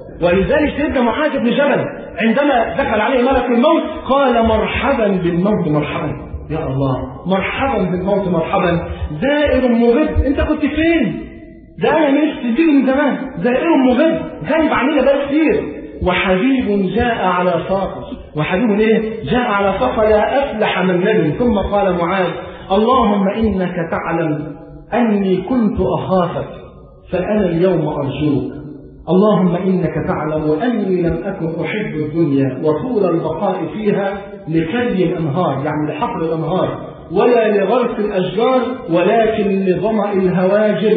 ولذلك سيدنا معاذ بن جبل عندما دخل عليه ملك الموت قال مرحبا بالموت مرحبا يا الله مرحبا بالموت مرحبا زائر مغب انت كنت فين ده انا نفسي تيجي من زمان زائر مغب غايب عننا بقى كتير وحبيب جاء على ساقه وحبيب ايه جاء على ساقه لا افلح من ندم ثم قال معاذ اللهم انك تعلم اني كنت اخافك فانا اليوم ارجوك اللهم إنك تعلم أني لم أكن أحب الدنيا وطول البقاء فيها لكري الأنهار يعني لحفر الأنهار ولا لغرس الأشجار ولكن لظمأ الهواجر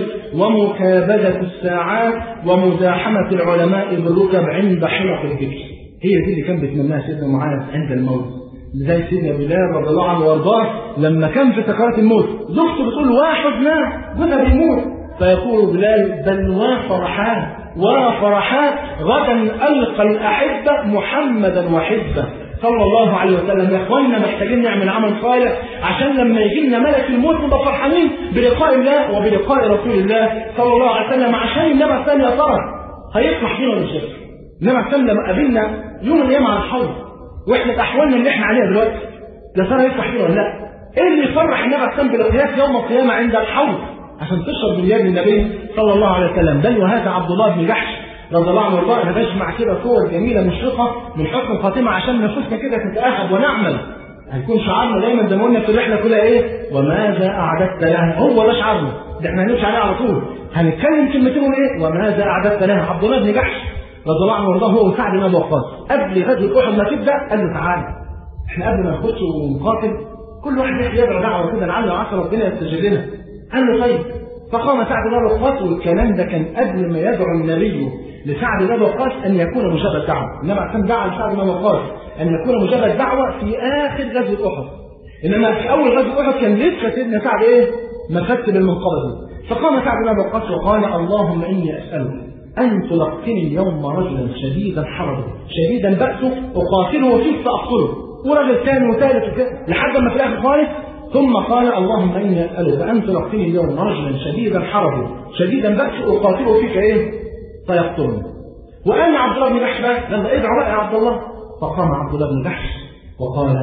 ومكابدة الساعات ومزاحمة العلماء بالركب عند حلق الذكر هي دي اللي كان بيتمناها سيدنا معاذ عند الموت زي سيدنا بلال رضي الله عنه وارضاه لما كان في سكرات الموت زوجته بتقول واحد مات جوزها بيموت فيقول بلال بل وفرحان وفرحات غدا ألقى الأحبة محمدا وحزبه صلى الله عليه وسلم يا اخواننا محتاجين نعمل عمل صالح عشان لما يجي لنا ملك الموت نبقى فرحانين بلقاء الله وبلقاء رسول الله صلى الله عليه وسلم عشان النبي عليه السلام يا ترى هيفرح بينا ولا مش هيفرح؟ النبي عليه السلام لما قابلنا يوم القيامه على الحوض واحنا في احوالنا اللي احنا عليها دلوقتي يا ترى يفرح بينا ولا لا؟ ايه اللي يفرح النبي عليه السلام بلقياك يوم القيامه عند الحوض عشان تشرب من يد النبي صلى الله عليه وسلم بل وهذا عبد الله بن جحش رضي الله عنه وارضاه بجمع كده صور جميله مشرقه من حسن الخاتمه عشان نفوسنا كده تتاهب ونعمل هيكون شعارنا دايما زي ما قلنا في الرحله كلها ايه؟ وماذا اعددت لها؟ هو ده شعارنا ده احنا هنمشي عليه على طول هنتكلم كلمتين ايه؟ وماذا اعددت لها؟ عبد الله بن جحش رضي الله عنه وارضاه هو وسعد بن ابي وقاص قبل غزوه احد ما تبدا قال له تعالى احنا قبل ما نخش ونقاتل كل واحد يحكي يدعو دعوه كده لعل وعسى ربنا يستجيب لنا قال له طيب فقام سعد بن ابي وقاص والكلام ده كان قبل ما يدعو النبي لسعد بن ابي وقاص ان يكون مجاب دعوه النبي عليه دعا لسعد بن ابي وقاص ان يكون مجاب دعوه في اخر غزوه احد انما في اول غزوه احد كان لسه سيدنا سعد ايه مفت بالمنقبه دي فقام سعد بن ابي وقاص وقال اللهم اني اسالك ان تلقني اليوم رجلا شديدا حربا شديدا باسه اقاتله فيك فاقتله ورجل ثاني وثالث وكده لحد ما في الاخر خالص ثم قال اللهم اني اسالك ان تلقني اليوم رجلا شديدا حربا شديدا باسه اقاتله فيك ايه فيقتلني وأنا عبد الله بن جحش لما ادعوا بقى يا عبد الله فقام عبد الله بن جحش وقال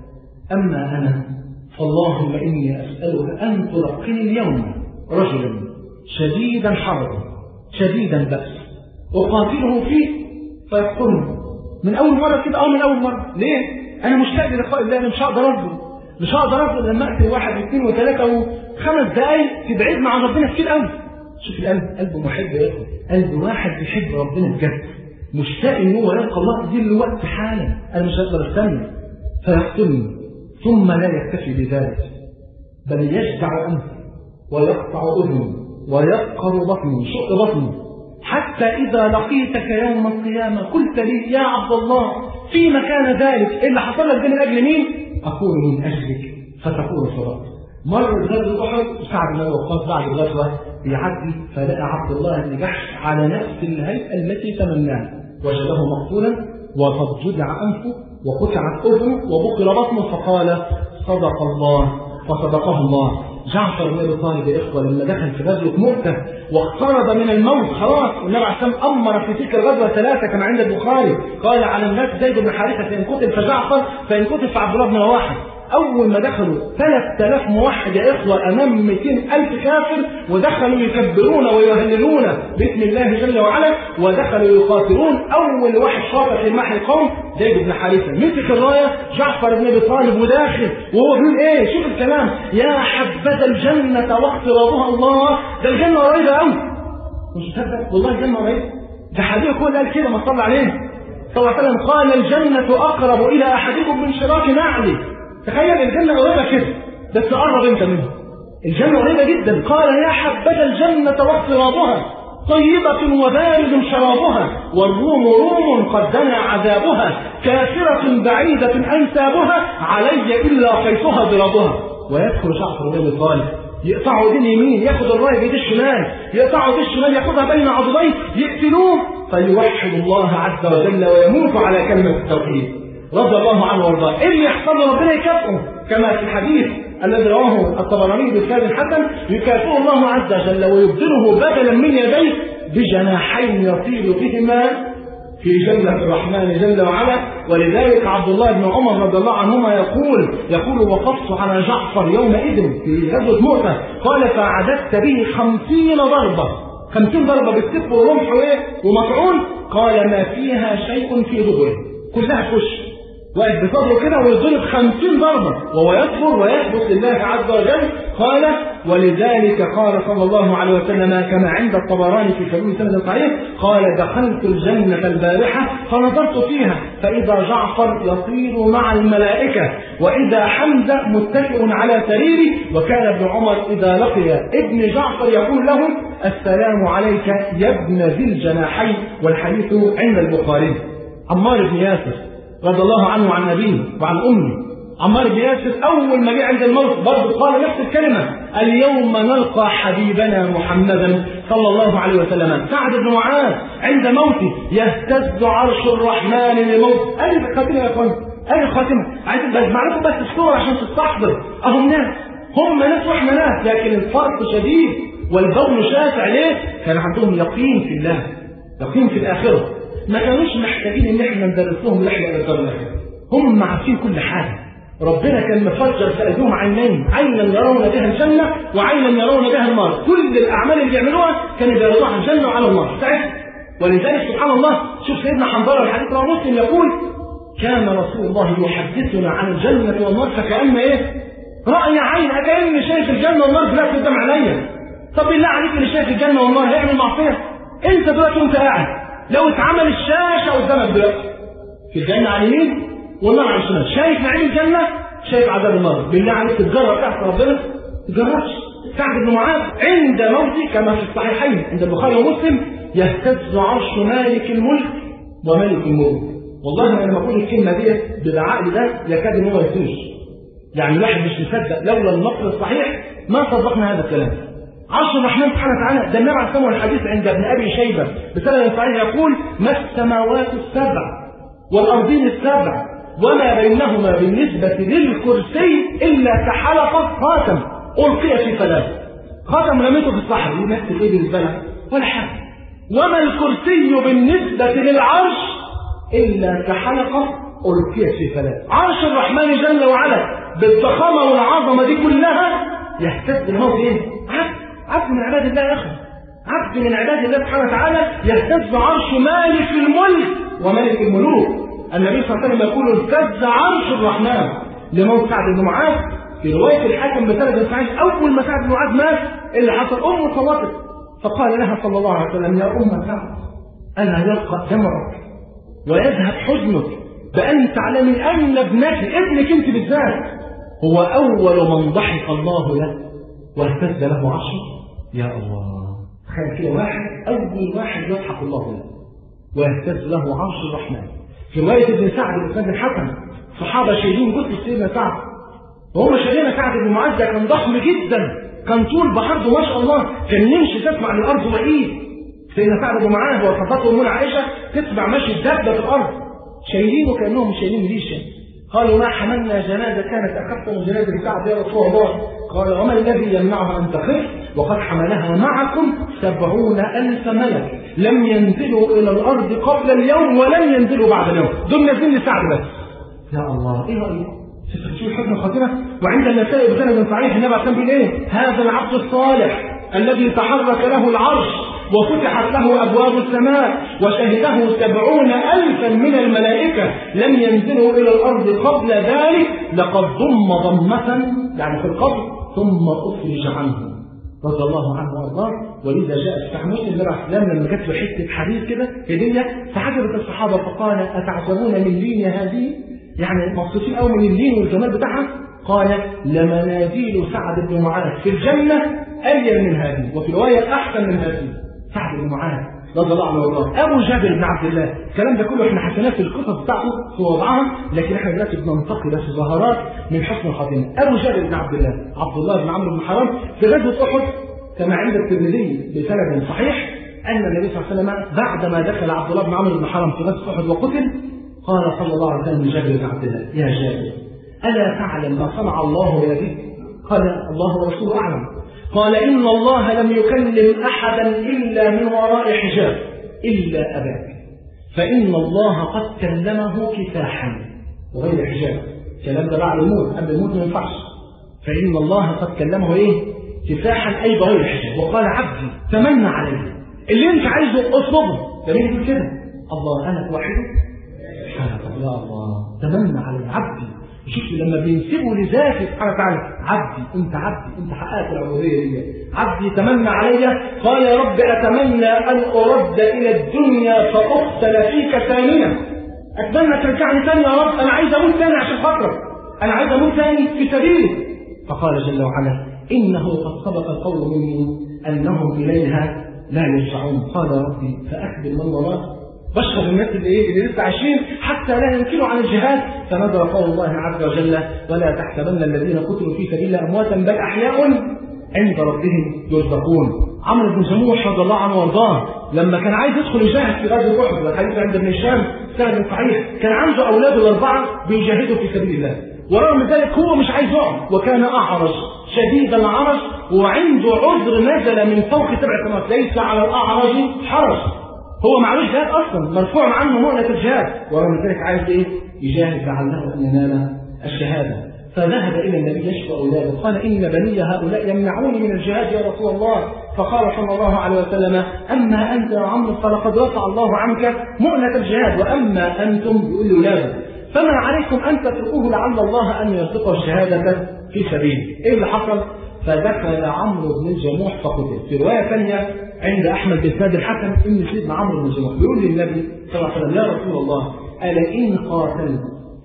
أما أنا فاللهم إني أسألك أن تلقني اليوم رجلا شديدا حربا شديدا بأس أقاتله فيه فيقتلني من أول مرة كده أو من أول مرة ليه؟ أنا مشتاق للقاء الله أنا مش هقدر أصبر مش هقدر أصبر لما أقتل واحد واثنين وثلاثة وخمس دقايق تبعدنا عن ربنا كتير قوي شوف القلب قلبه محب يا اخوه قلب واحد بيحب ربنا بجد مشتاق ان هو يلقى الله دي الوقت حالا انا مش هقدر استنى فيقتلني ثم لا يكتفي بذلك بل يجدع انفي ويقطع اذني ويفقر بطني شق بطني حتى اذا لقيتك يوم القيامه قلت لي يا عبد الله فيما كان ذلك إيه اللي حصل لك من اجل مين؟ اقول من اجلك فتقول صدقت مر غزوه احد سعد بن ابي وقاص بعد الغزوه بيعدي فلقى عبد الله بن جحش على نفس الهيئة التي تمناها وجده مقتولا وقد جدع أنفه وقطعت أذنه وبقر بطنه فقال صدق الله فصدقه الله جعفر بن ابي طالب يا اخوه لما دخل في غزوه مؤته واقترب من الموت خلاص والنبي عليه الصلاه امر في تلك الغزوه ثلاثه كما عند البخاري قال على الناس زيد بن حارثه فان قتل فجعفر فان قتل فعبد الله بن رواحه أول ما دخلوا 3000 موحد يا إخوة أمام 200 ألف كافر ودخلوا يكبرون ويهللون باسم الله جل وعلا ودخلوا يقاتلون أول واحد شاطر في محل القوم زيد بن حارثة مسك الراية جعفر بن أبي طالب وداخل وهو بيقول إيه شوف الكلام يا حبذا الجنة واقترابها الله ده الجنة قريبة قوي مش مصدق والله الجنة قريبة ده حبيبك هو اللي قال كده ما صلى عليه صلى الله عليه وسلم قال الجنة أقرب إلى أحدكم من شراك نعله تخيل الجنة قريبة كده بس قرب انت منها الجنة قريبة جدا قال يا حبذا الجنة واقترابها طيبة وبارد شرابها والروم روم قد دنا عذابها كافرة بعيدة أنسابها علي إلا خيفها ضربها ويدخل جعفر بن أبي طالب يقطعوا ايدين يمين ياخد الرايه بايد الشمال يقطعوا ايد الشمال ياخدها بين عضديه يقتلوه فيوحد الله عز وجل ويموت على كلمه التوحيد رضي الله عنه وارضاه ايه اللي يحصل له ربنا يكافئه كما في الحديث الذي رواه الطبراني بإسناد حسن يكافئه الله عز وجل ويبدله بدلا من يديه بجناحين يطير بهما في جنة الرحمن جل وعلا ولذلك عبد الله بن عمر رضي الله عنهما يقول يقول وقفت على جعفر يومئذ في غزوة مؤتة قال فعددت به خمسين ضربة خمسين ضربة بالسيف والرمح وايه ومطعون قال ما فيها شيء في ظهره كلها كش واقف بصدره كده ويضرب خمسين ضربة وهو يصبر ويثبت لله عز وجل قال ولذلك قال صلى الله عليه وسلم كما عند الطبراني في كريم سند صحيح قال دخلت الجنة البارحة فنظرت فيها فإذا جعفر يطير مع الملائكة وإذا حمزة متكئ على سريري وكان ابن عمر إذا لقي ابن جعفر يقول له السلام عليك يا ابن ذي الجناحين والحديث عند البخاري عمار بن ياسر رضي الله عنه وعن أبيه وعن أمه عمار بن ياسر أول ما جاء عند الموت برضه قال نفس الكلمة اليوم نلقى حبيبنا محمدا صلى الله عليه وسلم سعد بن معاذ عند موته يهتز عرش الرحمن لموت ألف خاتمة يا أخوان اي خاتمه عايز بجمع لكم بس الصور عشان تستحضر اهم ناس هم ناس واحنا ناس لكن الفرق شديد والبون شاسع ليه؟ كان عندهم يقين في الله يقين في الاخره ما كانوش محتاجين ان احنا ندرس لهم رحله الى الدار الاخره هم عارفين كل حاجه ربنا كان مفجر في قلبهم عينين عينا يرون بها الجنه وعينا يرون بها النار كل الاعمال اللي بيعملوها كانوا بيعرضوها على الجنه وعلى النار ساعتها ولذلك سبحان الله شوف سيدنا حنظله الحديث رواه مسلم يقول كان رسول الله يحدثنا عن الجنه والنار فكأن ايه؟ رأي عين كأني شايف الجنه والنار دلوقتي قدام عينيا طب بالله عليك اللي شايف الجنه والنار هيعمل معصيه انت دلوقتي وانت قاعد لو اتعمل الشاشه قدامك دلوقتي في الجنه على اليمين والنار على الشمال شايف نعيم الجنه شايف عذاب النار بالله عليك تتجرب تحت ربنا تجربش سعد بن معاذ عند موته كما في الصحيحين عند البخاري ومسلم يهتز عرش مالك الملك وملك الملك والله انا لما اقول الكلمه دي بالعقل ده يكاد ان هو يفوز يعني الواحد مش مصدق لولا النقل الصحيح ما صدقنا هذا الكلام عرش الرحمن سبحانه وتعالى ده النبي عليه الصلاه الحديث عند ابن ابي شيبه بسند صحيح يقول ما السماوات السبع والارضين السبع وما بينهما بالنسبة للكرسي إلا كحلقة خاتم ألقي في فلاة خاتم رميته في الصحراء يمثل إيه بالنسبة لها؟ ولا حاجة وما الكرسي بالنسبة للعرش إلا كحلقة ألقيت في فلاة عرش الرحمن جل وعلا بالضخامة والعظمة دي كلها يهتز الموت إيه؟ عبد عبد من عباد الله يا أخي عبد من عباد الله سبحانه وتعالى يهتز عرش مالك الملك وملك الملوك النبي صلى الله عليه وسلم يقول اهتز عرش الرحمن لموت سعد بن معاذ في روايه الحاكم بسند صحيح اول ما سعد بن معاذ مات اللي حصل امه صوتت فقال لها صلى الله عليه وسلم يا ام سعد الا يلقى دمعك ويذهب حزنك بان تعلمي ان ابنك ابنك انت بالذات هو اول من ضحك الله له واهتز له عرشه يا الله تخيل كده واحد اول واحد يضحك الله له ويهتز له عرش الرحمن في رواية ابن سعد بن الحسن صحابة شايلين جثة سيدنا سعد وهم شايلين سعد بن معاذ ده كان ضخم جدا كان طول بعرضه ما شاء الله كان يمشي تسمع عن الأرض وعيد سيدنا سعد بن معاذ وصفته أمنا عائشة تسمع مشي الدابة في الأرض شايلينه كأنهم مش شايلين ريشة قالوا ما حملنا جنازة كانت أخف من جنازة سعد يا رسول الله قال وما الذي يمنعها أن تخف وقد حملها معكم سبعون ألف ملك لم ينزلوا إلى الأرض قبل اليوم ولن ينزلوا بعد اليوم دول نازلين لسعد بس يا الله إيه رأيك؟ شوف حكم الخاتمة وعند النسائي بسند صحيح النبي عليه بيقول إيه؟ هذا العبد الصالح الذي تحرك له العرش وفتحت له أبواب السماء وشهده سبعون ألفا من الملائكة لم ينزلوا إلى الأرض قبل ذلك لقد ضم ضمة يعني في القبر ثم أخرج عنه رضي الله عنه وارضاه ولذا جاء استحمل النبي عليه السلام لما جات له حته حديث كده هديه فعجبت الصحابه فقال اتعجبون من لين هذه؟ يعني مبسوطين قوي من اللين والجمال بتاعها قال لمنازل سعد بن معاذ في الجنه الين من هذه وفي روايه احسن من هذه سعد بن معاذ رضي الله عنه وارضاه ابو جابر بن عبد الله الكلام ده كله احنا حكيناه في القصص بتاعته في وضعها لكن احنا دلوقتي بننتقل بس ظهرات من حسن الخاتمه ابو جابر بن عبد الله عبد الله بن عمرو بن حرام في غزوه احد كما عند الترمذي بسند صحيح ان النبي صلى الله عليه وسلم بعدما دخل عبد الله بن عمرو بن حرام في غزوه احد وقتل قال صلى الله عليه وسلم لجابر بن عبد الله يا جابر الا تعلم ما صنع الله بيديك قال الله ورسوله اعلم قال إن الله لم يكلم أحدا إلا من وراء حجاب إلا أباك فإن الله قد كلمه كفاحا وغير حجاب الكلام ده بعد الموت قبل الموت ما ينفعش فإن الله قد كلمه إيه كفاحا أي بغير حجاب وقال عبدي تمنى علي اللي أنت عايزه اطلبه ده مين يقول كده الله أنا توحده يا الله تمنى علي عبدي شوف لما بينسبوا لذاته سبحانه وتعالى عبدي انت عبدي انت حققت العبوديه دي عبدي تمنى علي قال يا رب اتمنى ان ارد الى الدنيا فاقتل فيك ثانيه اتمنى ترجعني ثاني يا رب انا عايز اموت ثاني عشان خاطرك انا عايز اموت ثاني في سبيلك فقال جل وعلا انه قد سبق القول مني انهم اليها لا يرجعون قال يا ربي فاخبر من وراء بشر الناس اللي ايه اللي لسه عايشين حتى لا ينكلوا عن الجهاد فنظر قول الله عز وجل ولا تحسبن الذين قتلوا في سبيل الله امواتا بل احياء عند ربهم يرزقون عمرو بن جموح رضي الله عنه وارضاه لما كان عايز يدخل يجاهد في غزوه احد الحديث عند ابن هشام سند صحيح كان عنده اولاده الاربعه بيجاهدوا في سبيل الله ورغم ذلك هو مش عايز يقعد وكان اعرج شديد العرج وعنده عذر نزل من فوق سبع سماوات ليس على الاعرج حرج هو معلوش جهاد اصلا مرفوع عنه مؤنة الجهاد ورغم ذلك عايز ايه يجاهد لعله ان ينال الشهاده فذهب الى النبي يشفى اولاده قال ان بني هؤلاء يمنعوني من الجهاد يا رسول الله فقال صلى الله عليه وسلم اما انت يا عمرو فلقد رفع الله عنك مؤنة الجهاد واما انتم بيقول لاولاده فما عليكم ان تتركوه لعل الله ان يرزقه الشهاده في سبيله ايه اللي حصل فدخل عمرو بن الجموح فقتل في روايه ثانيه عند احمد بن الحكم ان سيدنا عمرو بن الجموح بيقول للنبي صلى الله عليه وسلم يا رسول الله الا ان قاتلت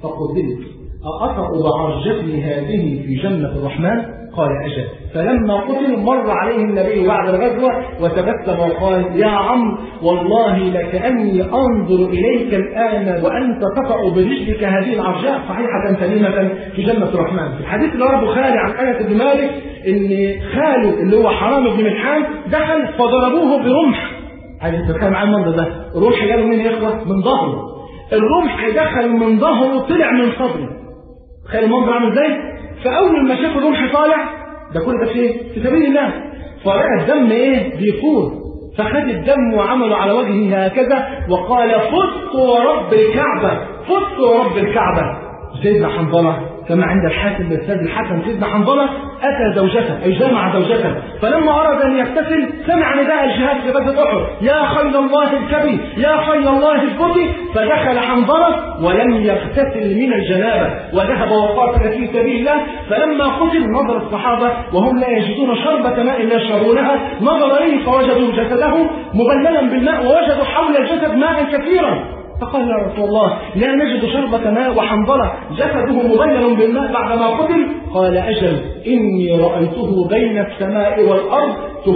فقتلت أأطأ بعرجتي هذه في جنة الرحمن؟ قال أجل فلما قتل مر عليه النبي بعد الغزوة وتبسم وقال يا عم والله لكأني أنظر إليك الآن وأنت تقع برجلك هذه العرجاء صحيحة سليمة في جنة الرحمن في الحديث اللي رواه البخاري عن أنس بن مالك إن خاله اللي هو حرام بن ملحان دخل فضربوه برمح عايز تتخيل معايا المنظر ده الرمح جاله من يا إخوة من ظهره الرمح دخل من ظهره طلع من صدره تخيل المنظر عامل ازاي فاول ما شاف الرمح طالع ده كل ده في في سبيل الله فرأى الدم ايه بيفور فخد الدم وعمله على وجهه هكذا وقال فزت ورب الكعبة فزت ورب الكعبة سيدنا حنظلة كما عند الحاكم بالسيد الحسن سيدنا حنظلة أتى زوجته أي جمع زوجته فلما أراد أن يغتسل سمع نداء الجهاد في غزوة أحد يا خيل الله الكبي يا خيل الله البطي فدخل حنظلة ولم يغتسل من الجنابة وذهب وقاتل في سبيل الله فلما قتل نظر الصحابة وهم لا يجدون شربة ماء يشربونها نظر إليه فوجدوا جسده مبللا بالماء ووجدوا حول الجسد ماء كثيرا فقال يا رسول الله لا نجد شربة ماء وحنظلة جسده مبلل بالماء بعدما قتل قال أجل إني رأيته بين السماء والأرض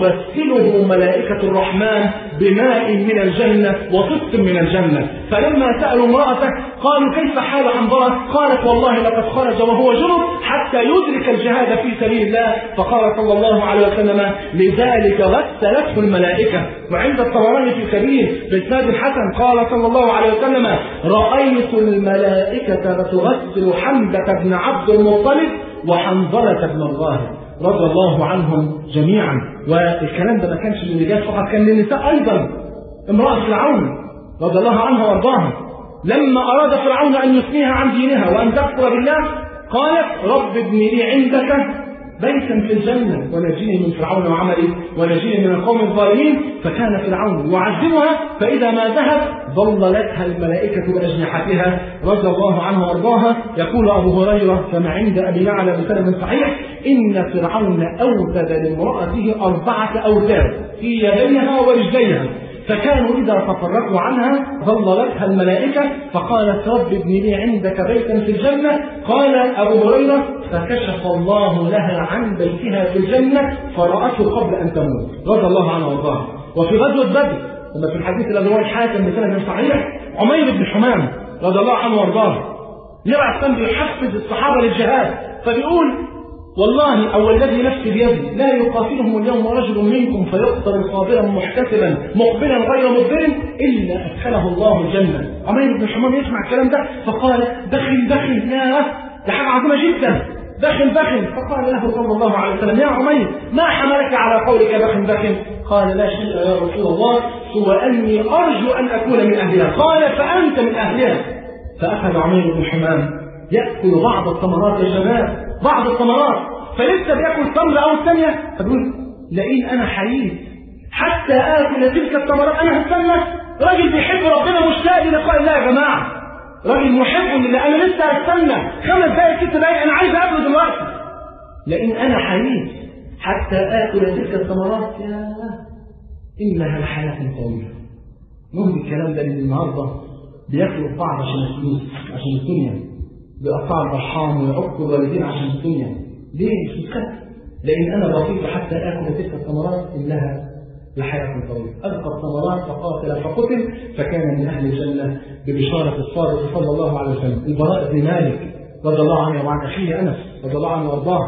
تغسله ملائكة الرحمن بماء من الجنة وصدق من الجنة فلما سألوا امرأته قالوا كيف حال حنظلة قالت والله لقد خرج وهو جنب حتى يدرك الجهاد في سبيل الله فقال صلى الله عليه وسلم لذلك غسلته الملائكة وعند الطبراني في كبير بإسناد الحسن قال صلى الله عليه وسلم رأيت الملائكة تغسل حمزة بن عبد المطلب وحنظلة بن الظاهر رضي الله عنهم جميعا والكلام ده ما كانش للرجال فقط كان للنساء ايضا امراه فرعون رضي الله عنها وارضاها لما اراد فرعون ان يثنيها عن دينها وان تكفر بالله قالت رب ابن لي عندك بيتا في الجنة ونجيني من فرعون وعمله ونجيني من القوم الظالمين فكان فرعون يعذبها فإذا ما ذهب ظللتها الملائكة بأجنحتها رضي الله عنها وارضاها يقول أبو هريرة كما عند أبي يعلى بسند صحيح إن فرعون أوتد لامرأته أربعة أوتاد في يديها ورجليها فكانوا إذا تفرقوا عنها ظللتها الملائكة فقالت رب ابن لي عندك بيتا في الجنة قال أبو هريرة فكشف الله لها عن بيتها في الجنة فرأته قبل أن تموت رضي الله عنها وارضاها وفي غزوة بدر لما في الحديث الذي هو الحاكم بسند صحيح عمير بن حمام رضي الله عنه وارضاه يبعث كان بيحفز الصحابة للجهاد فبيقول والله أو الذي نفسي بيدي لا يقاتلهم اليوم رجل منكم فيقتل صابرا محتسبا مقبلا غير مدبر إلا أدخله الله الجنة عمير بن حمام يسمع الكلام ده فقال دخل دخل يا ده حاجة عظيمة جدا دخل دخل فقال له صلى الله عليه وسلم يا عمير ما حملك على قولك دخل دخل قال لا شيء يا رسول الله سوى أني أرجو أن أكون من أهلها قال فأنت من أهلها فأخذ عمير بن حمام يأكل بعض الثمرات يا شباب بعض الثمرات فلسه بياكل تمر او الثانيه فبيقول لئن انا حريص حتى اكل تلك الثمرات انا هستنى راجل بيحب ربنا مشتاق للقاء الله يا جماعه راجل محب لله انا لسه هستنى خمس دقائق ست دقائق انا عايز اكله دلوقتي لئن انا حريص حتى اكل تلك الثمرات يا انها لحياه طويله نهدي الكلام ده النهارده بياكلوا الطعم عشان الفلوس عشان الدنيا بأقطاع الأرحام ويعقوا الوالدين عشان الدنيا ليه مش متخيل لأن أنا بطيق حتى آكل تلك الثمرات إنها لحياة طويلة ألقى الثمرات فقاتل فقتل فكان من أهل الجنة ببشارة الصادق صلى الله عليه وسلم البراء بن مالك رضي الله عنه وعن أخيه أنس رضي الله عنه وأرضاه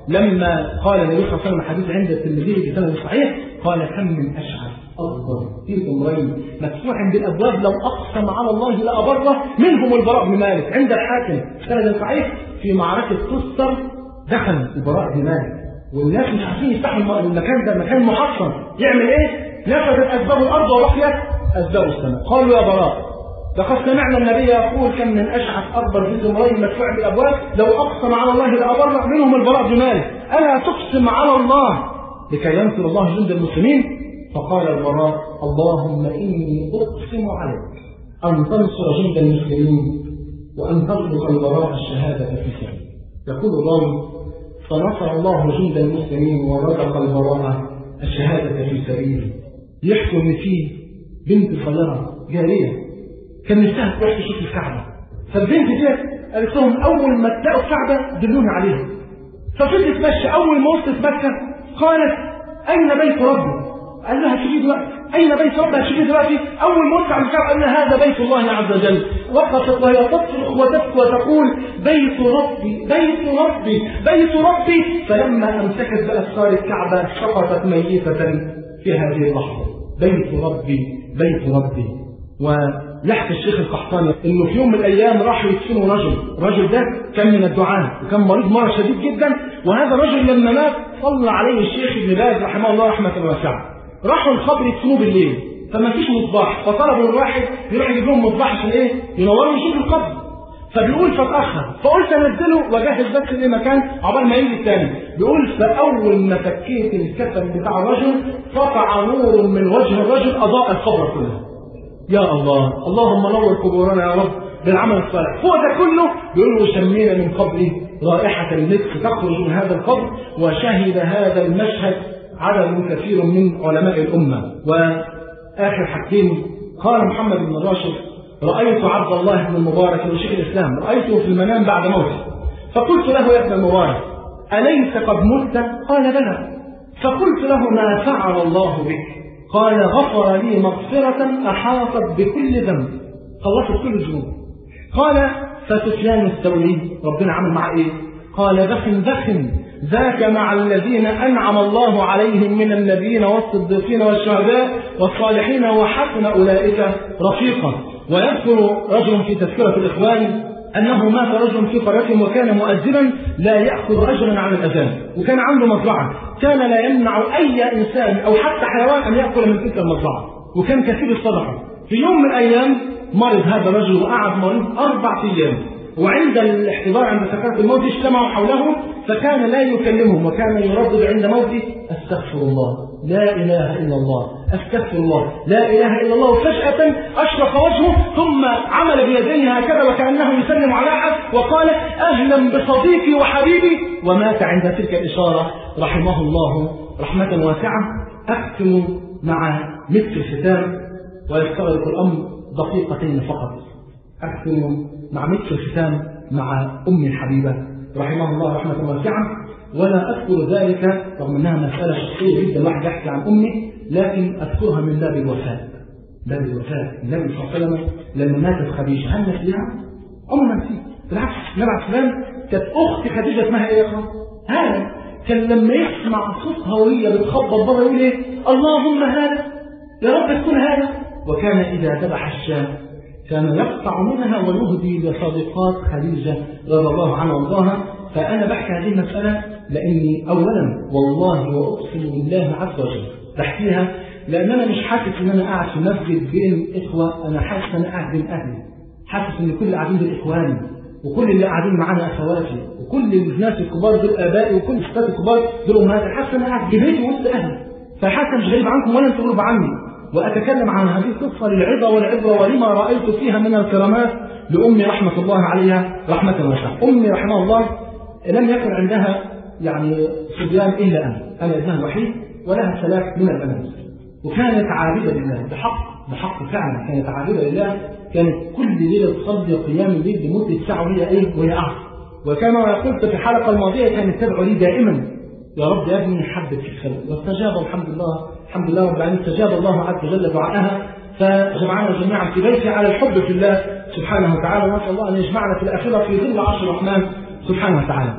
لما قال النبي صلى الله عليه وسلم حديث عند الترمذي بسند صحيح قال كم من اشعث اكبر في امرين مدفوع بالابواب لو اقسم على الله لابره منهم البراء بن مالك عند الحاكم سند صحيح في معركه تستر دخل البراء بن مالك والناس مش عارفين يفتحوا المكان ده مكان محصن يعمل ايه؟ نفذت اسباب الارض وبقيت اسباب السماء قالوا يا براء لقد سمعنا النبي يقول كم من اشعث اكبر ذي زمرين مدفوع بالابواب لو اقسم على الله لابر منهم البراء بن مالك الا تقسم على الله لكي ينصر الله جند المسلمين فقال البراء اللهم اني اقسم عليك ان تنصر جند المسلمين وان تطلق البراء الشهاده في سبيل يقول الراوي فنصر الله جند المسلمين ورزق البراء الشهاده في سبيله يحكم فيه بنت صغيره جاريه كان نفسها تروح تشوف الكعبة فالبنت دي قالت لهم أول ما تلاقوا الكعبة دلوني عليها ففضلت تمشي أول ما وصلت مكة قالت أين بيت ربي؟ قال لها شوفي دلوقتي أين بيت ربي هتشوفي دلوقتي أول ما وصلت على الكعبة قال لها هذا بيت الله عز وجل وقفت وهي تصرخ وتبكي وتقول بيت ربي بيت ربي بيت ربي فلما أمسكت بأسفار الكعبة سقطت ميتة في هذه اللحظة بيت ربي بيت ربي و يحكي الشيخ القحطاني انه في يوم من الايام راحوا يدفنوا رجل، الرجل ده كان من الدعاة وكان مريض مرض شديد جدا وهذا الرجل لما مات صلى عليه الشيخ ابن باز رحمه الله رحمه واسعه. راحوا القبر يدفنوه بالليل فما فيش مصباح فطلبوا الواحد يروح يجيب لهم مصباح عشان ايه؟ ينوروا ويشوف القبر. فبيقول فاتاخر فقلت انزله واجهز بس ايه مكان عقبال ما يجي الثاني بيقول فاول ما فكيت الكفن بتاع الرجل سطع نور من وجه الرجل اضاء القبر كله. يا الله اللهم نور قبورنا يا رب بالعمل الصالح فوق ده كله بيقول له شمينا من قبره رائحة المسك تخرج من هذا القبر وشهد هذا المشهد عدد كثير من علماء الأمة وآخر حاجتين قال محمد بن راشد رأيت عبد الله بن المبارك وشيخ الإسلام رأيته في المنام بعد موته فقلت له يا ابن المبارك أليس قد مت؟ قال بلى فقلت له ما فعل الله بك قال غفر لي مغفرة أحاطت بكل ذنب خلصت كل الذنوب قال فسفيان الثوري ربنا عمل معاه ايه؟ قال بخ بخ ذاك مع الذين أنعم الله عليهم من النبيين والصديقين والشهداء والصالحين وحسن أولئك رفيقا ويذكر رجل في تذكرة الإخوان أنه مات رجل في قرية وكان مؤذنا لا يأخذ أجرا عن الأذان وكان عنده مزرعة كان لا يمنع أي إنسان أو حتى حيوان أن يأكل من تلك المزرعة وكان كثير الصدقة في يوم من الأيام مرض هذا الرجل وقعد مريض أربع أيام وعند الاحتضار عند سكرات الموت اجتمعوا حوله فكان لا يكلمهم وكان يردد عند موته استغفر الله لا اله الا الله استغفر الله لا اله الا الله فجاه اشرق وجهه ثم عمل بيديه هكذا وكانه يسلم على احد وقال اهلا بصديقي وحبيبي ومات عند تلك الاشاره رحمه الله رحمه واسعه اختم مع مثل الختام ويستغرق الامر دقيقتين فقط اختم مع مثل الختام مع أم الحبيبة رحمه الله رحمة واسعة ولا أذكر ذلك رغم أنها مسألة شخصية جدا الواحد يحكي عن أمي لكن أذكرها من باب الوفاء باب الوفاء النبي صلى الله عليه وسلم لما ماتت خديجة هل نسيها؟ عمر ما نسيت بالعكس النبي عليه السلام كانت أخت خديجة اسمها إيه يا أخوان؟ هذا كان لما يسمع صوتها وهي بتخبط بره يقول إيه؟ اللهم هذا يا رب تكون هذا وكان إذا ذبح الشاة كان يقطع منها ويهدي لصديقات خديجة رضي الله عنها وارضاها فأنا بحكي هذه المسألة لأني أولا والله وأقسم بالله عز وجل بحكيها لأن أنا مش حاسس إن أنا قاعد في مسجد بين إخوة أنا حاسس إن أنا قاعد بين أهلي حاسس إن كل اللي قاعدين دول إخواني وكل اللي قاعدين معانا أخواتي وكل الناس الكبار دول آبائي وكل الستات الكبار دول أمهاتي حاسس إن أنا قاعد في بيتي وسط أهلي فحاسس مش غريب عنكم ولا أنتم غريب عني وأتكلم عن هذه القصة للعظة والعبرة ولما رأيت فيها من الكرامات لأمي رحمة الله عليها رحمة واسعة أمي رحمه الله لم يكن عندها يعني صبيان إلا أنا أنا ابنها الوحيد ولها ثلاث من البنات وكانت عابدة لله بحق بحق فعلا كانت عابدة لله كانت كل ليلة تصلي قيام الليل لمدة ساعة وهي إيه وهي قاعدة وكما قلت في الحلقة الماضية كانت تدعو لي دائما يا رب يا ابني حبك في الخلق واستجاب الحمد لله الحمد لله رب العالمين استجاب الله عز وجل دعاءها فجمعنا جميعا في بيته على الحب في الله سبحانه وتعالى ونسال الله ان يجمعنا في الاخره في ظل عرش الرحمن سبحانه وتعالى.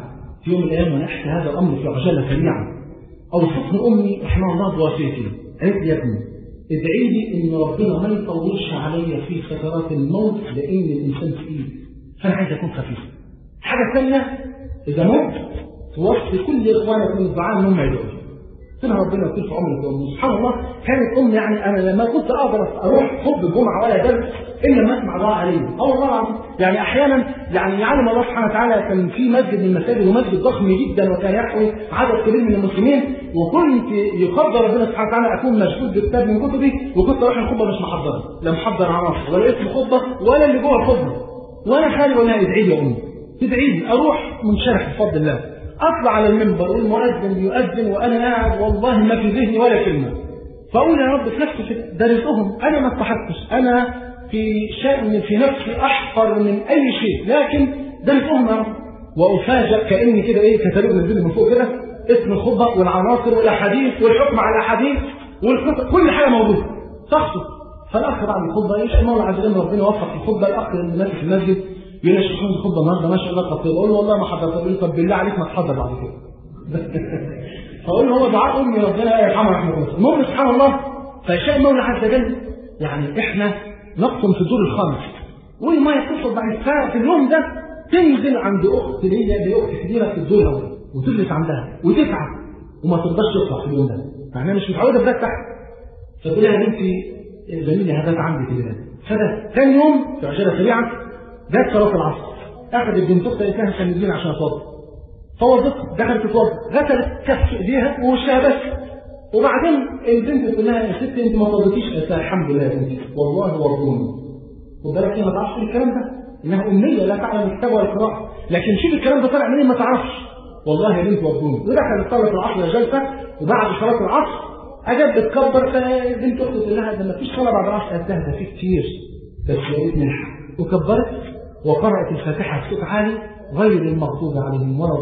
في يوم من الايام وانا احكي هذا الامر في عجاله سريعا اوصتني امي رحمها الله بوصيتي قالت لي يا ابني ادعي لي ان ربنا ما يطولش عليا في سكرات الموت لان الانسان تقيل فانا عايز اكون خفيف حاجه ثانيه اذا مت توصي كل اخوانك من الدعاء انهم يدعوا سنة ربنا يطول في عمرك وأمي سبحان الله كانت أمي يعني أنا لما كنت أقدر أروح خطب الجمعة ولا درس إلا ما أسمع دعاء عليه أه والله العظيم يعني أحيانا يعني يعلم الله سبحانه وتعالى كان في مسجد من المساجد ومسجد ضخم جدا وكان يحوي عدد كبير من المسلمين وكنت يقدر ربنا سبحانه وتعالى أكون مشغول بكتاب من كتبي وكنت أروح الخطبة مش محضرة لا محضر عناصر ولا اسم خطبة ولا اللي جوه الخطبة وأنا خالي ولا ادعي لي يا أمي تدعي لي أروح منشرح بفضل الله اطلع على المنبر والمؤذن يؤذن وانا قاعد والله ما في ذهني ولا كلمه فاقول يا رب في نفسي ده رزقهم انا ما استحقتش انا في شأن في نفسي احقر من اي شيء لكن ده رزقهم يا رب وافاجئ كاني كده ايه كتالوج نزل من فوق كده اسم الخطبه والعناصر والاحاديث والحكم على الاحاديث والخطبه كل حاجه موجوده تخطب فالاخ بعد الخطبه ايش المولى عز وجل ربنا وفق الخطبه الاخ اللي ماشي في المسجد يقول لي شيخ الخطبه النهارده ما شاء الله خطيب اقول له والله ما حضرت اقول له طب بالله عليك ما تحضر بعد كده فاقول له هو دعاء امي ربنا يرحمها رحمه الله المهم سبحان الله فيشاء المولى عز وجل يعني احنا نقطن في الدور الخامس والميه يتصل بعد في اليوم ده تنزل عند اخت ليا دي اخت كبيره في الدور الاول وتجلس عندها وتتعب وما تقدرش تطلع في اليوم ده يعني انا مش متعوده بذات تحت فتقول لها يا بنتي زميلي هذا عندي كده فده ثاني يوم في عشرة سريعه جت صلاه العصر اخذت بنت اختها كان تلميذين عشان تصلي فوضت دخلت تتوضا غسلت كف ايديها ووشها بس وبعدين البنت تقول لها يا ستي انت ما فضلتيش قالت لها الحمد لله يا بنتي والله وضوني خد بالك هي ما تعرفش الكلام ده انها امنيه لا تعلم الكتاب ولا القراءه لكن شوف الكلام ده طالع منين ما تعرفش والله يا بنت وضوني ودخلت صلاه العصر جلسه وبعد صلاه العصر اجت بتكبر فبنت اختي تقول لها ده ما فيش صلاه بعد العصر قالت لها ده في كتير بس يا ريت نلحق وكبرت وقرأت الفاتحة بصوت عالي غير المغضوب عليهم ولا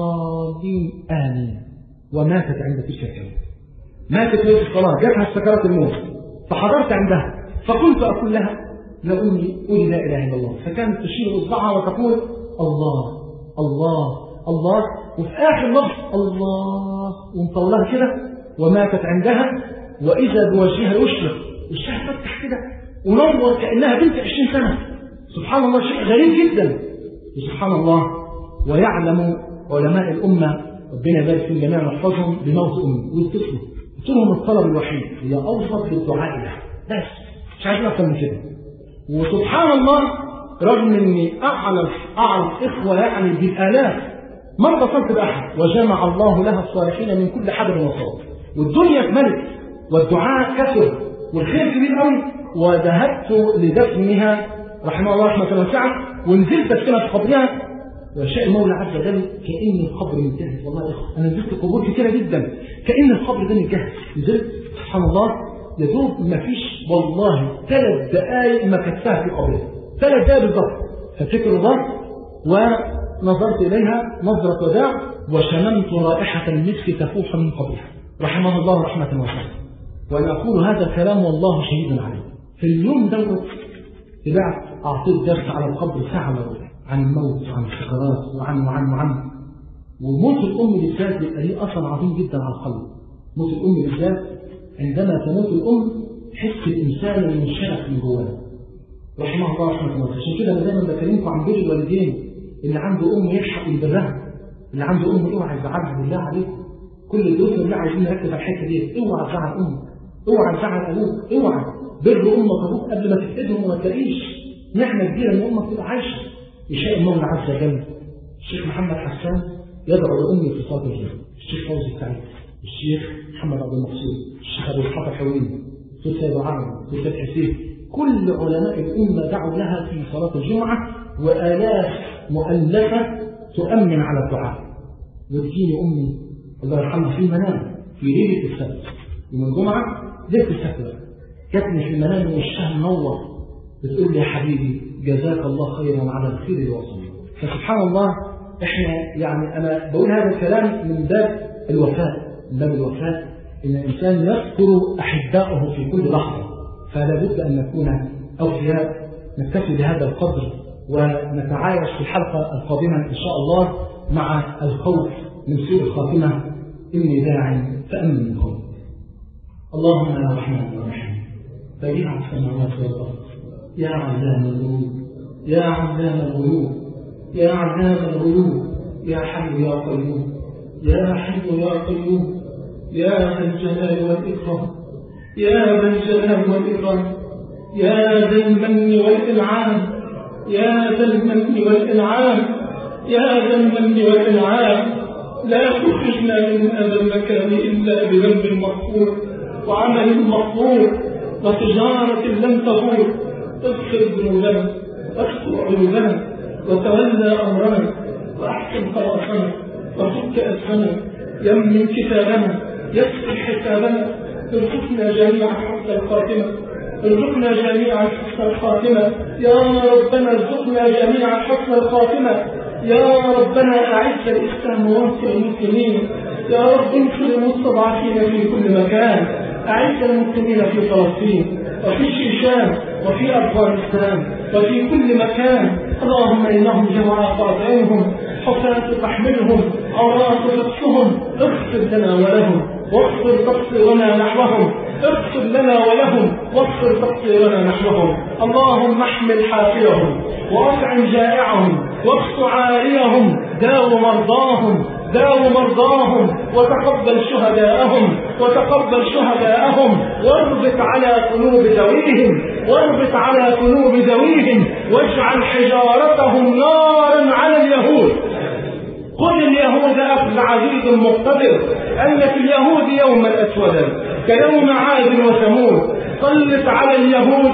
الضالين آمين وماتت عند تلك الكلمة ماتت وهي في الصلاة جاتها سكرات الموت فحضرت عندها فكنت أقول لها يا أمي قولي لا إله إلا الله فكانت تشير إصبعها وتقول الله الله الله وفي آخر لفظ الله ومطولها كده وماتت عندها وإذا بوجهها يشرق وشها فتح كده ونور كأنها بنت 20 سنة سبحان الله شيء غريب جدا سبحان الله ويعلم علماء الأمة ربنا يبارك فيهم جميعا ويحفظهم بموت أمي ويتصلوا قلت لهم الطلب الوحيد هي أوسط بالدعاء له بس مش عايزين أكتر من كده وسبحان الله رغم إني أعرف أعرف إخوة يعني بالآلاف ما اتصلت بأحد وجمع الله لها الصالحين من كل حدر وصوت والدنيا اتملت والدعاء كثر والخير كبير قوي وذهبت لدفنها رحمه الله رحمة واسعة ونزلت أسكنها في قبرها وشاء المولى عز وجل كأن القبر مجهز والله يا إخوة أنا نزلت قبور كثيرة جدا كأن القبر ده مجهز نزلت سبحان الله يا دوب ما فيش والله ثلاث دقائق ما كتها في قبرها ثلاث دقائق بالضبط ففكر الله ونظرت إليها نظرة وداع وشممت رائحة المسك تفوح من قبرها رحمه الله رحمة واسعة وأنا أقول هذا الكلام والله شهيد عليه في اليوم دوت طلعت أعطيت درس على القبر ساعة مرة عن الموت وعن السكرات وعن وعن وعن وموت الأم بالذات بيبقى ليه أثر عظيم جدا على القلب موت الأم بالذات عندما تموت الأم تحس الإنسان المنشرح من جواه رحمه الله رحمه الله عشان كده أنا دايما بكلمكم عن بر الوالدين اللي عنده أم يلحق يبرها اللي عنده أم اوعى يزعلها بالله عليك كل الدروس اللي عايزين نركز على الحته دي اوعى تزعل أمك اوعى تزعل أبوك اوعى بر أمك وأبوك قبل ما تفقدهم وما تلاقيش نعمة كبيرة إن أمك تبقى عايشة يشاء المولى عز وجل الشيخ محمد حسان يدعو لأمي في صلاة الجنة الشيخ فوزي السعيد الشيخ محمد عبد المقصود الشيخ أبو إسحاق الحويني الشيخ سيد عرب الشيخ حسين كل علماء الأمة دعوا لها في صلاة الجمعة وآلاف مؤلفة تؤمن على الدعاء وتجيني أمي الله يرحمها في المنام في ليلة السبت يوم الجمعة ليلة السبت جاتني في المنام وشها منور بتقول لي يا حبيبي جزاك الله خيرا على الخير الوصول فسبحان الله احنا يعني انا بقول هذا الكلام من باب الوفاء من باب الوفاء ان الانسان يذكر احبائه في كل لحظه فلا بد ان نكون اوفياء نكتفي بهذا القدر ونتعايش في الحلقه القادمه ان شاء الله مع الخوف من سوء الخاتمة إني داع فأمن الخوف اللهم يا رحمن يا رحيم بديع السماوات والأرض يا علام الغيوب يا علام الغيوب يا علام الغيوب يا حي يا قيوم يا حي يا قيوم يا ذا الجلال والإكرام يا ذا الجلال والإكرام يا ذا المن والإنعام يا ذا المن والإنعام يا ذا المن والإنعام لا تخرجنا من هذا المكان إلا بذنب مغفور وعمل مغفور وتجارة لم تغور اغفر ذنوبنا واستر عيوبنا وتولى أمرنا وأحسن خلاصنا وفك أسفنا يمن كتابنا يسر حسابنا ارزقنا جميعا حسن الخاتمة ارزقنا جميعا حسن الخاتمة يا ربنا ارزقنا جميعا حسن الخاتمة يا ربنا أعز الإسلام وانصر المسلمين يا رب انصر المستضعفين في كل مكان أعز المسلمين في فلسطين وفي الشيشان وفي أفغانستان وفي كل مكان اللهم إنهم جماعة قاطعينهم حفاة تحملهم عورات لبسهم اغفر لنا ولهم واغفر تقصيرنا نحوهم اغفر لنا ولهم واغفر تقصيرنا نحوهم اللهم احمل حافلهم وأطعم جائعهم واكس عاريهم داو مرضاهم داو مرضاهم وتقبل شهداءهم وتقبل شهداءهم واربط على قلوب ذويهم واربط على قلوب ذويهم واجعل حجارتهم نارا على اليهود قل اليهود أخذ عزيز مقتدر أن في اليهود يوما أسودا كيوم عاد وثمود سلط على اليهود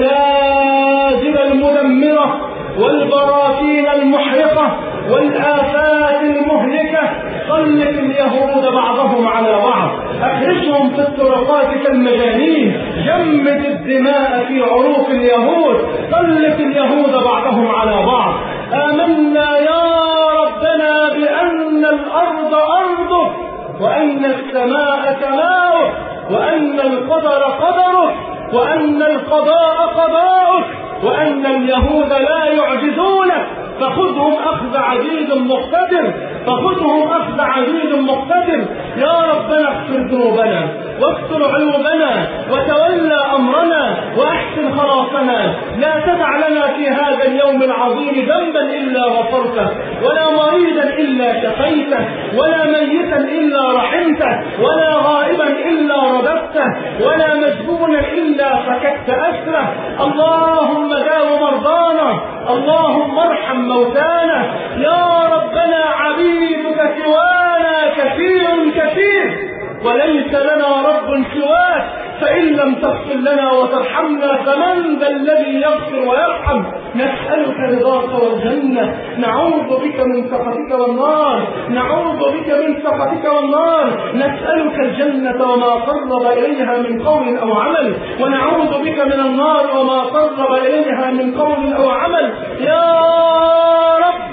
الزلازل المدمرة والبراكين المحرقة والآفات المهلكة سلط اليهود بعضهم على بعض أخرجهم في الطرقات كالمجانين جمد الدماء في عروق اليهود سلط اليهود بعضهم على بعض آمنا يا ربنا بأن الأرض أرضك وأن السماء سماؤك وأن القدر قدرك وأن القضاء قضاؤك وأن اليهود لا يعجزونك فخذهم أخذ عزيز مقتدر فخذهم أخذ عزيز مقتدر يا ربنا اغفر ذنوبنا واستر عيوبنا وتولى أمرنا وأحسن خلاصنا لا تدع لنا في هذا اليوم العظيم ذنبا إلا غفرته ولا مريضا إلا شفيته ولا ميتا إلا رحمته ولا غائبا إلا رددته ولا مجبونا إلا فككت أسره اللهم داو مرضانا اللهم ارحم موتانا يا ربنا عبيدك سوانا كثير كثير وليس لنا رب سواك فإن لم تغفر لنا وترحمنا فمن ذا الذي يغفر ويرحم نسألك رضاك والجنة نعوذ بك من سخطك والنار نعوذ بك من سخطك والنار نسألك الجنة وما قرب إليها من قول أو عمل ونعوذ بك من النار وما قرب إليها من قول أو عمل يا رب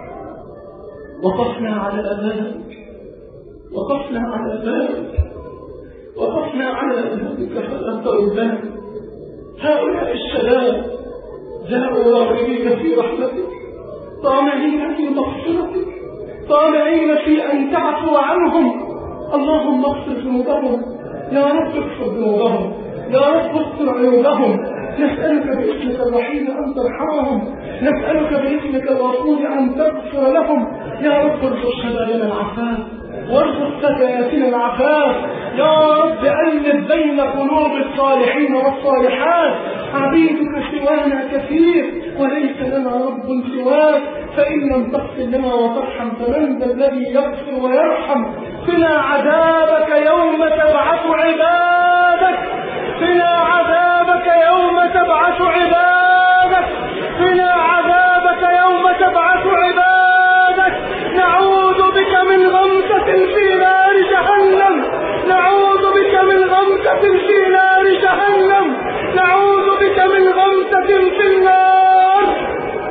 وقفنا على أذانك وقفنا على بابك وقفنا على بابك فلا تردنا هؤلاء الشباب جاءوا راغبين في رحمتك طامعين في مغفرتك طامعين في ان تعفو عنهم اللهم اغفر ذنوبهم يا رب اغفر ذنوبهم يا رب استر عيوبهم نسألك باسمك الرحيم أن ترحمهم نسألك باسمك الغفور أن تغفر لهم يا رب ارزق شبابنا العفاف وارزق فتياتنا العفاف يا رب ألف بين قلوب الصالحين والصالحات عبيدك سوانا كثير وليس لنا رب سواك فإن لم تغفر لنا وترحم فمن ذا الذي يغفر ويرحم قنا عذابك يوم تبعث عبادك قنا عذابك يوم تبعث عبادك قنا عذابك يوم تبعث عبادك نعوذ بك من غمسة في نار جهنم نعوذ بك من غمسة في نار جهنم نعوذ بك من غمسة في النار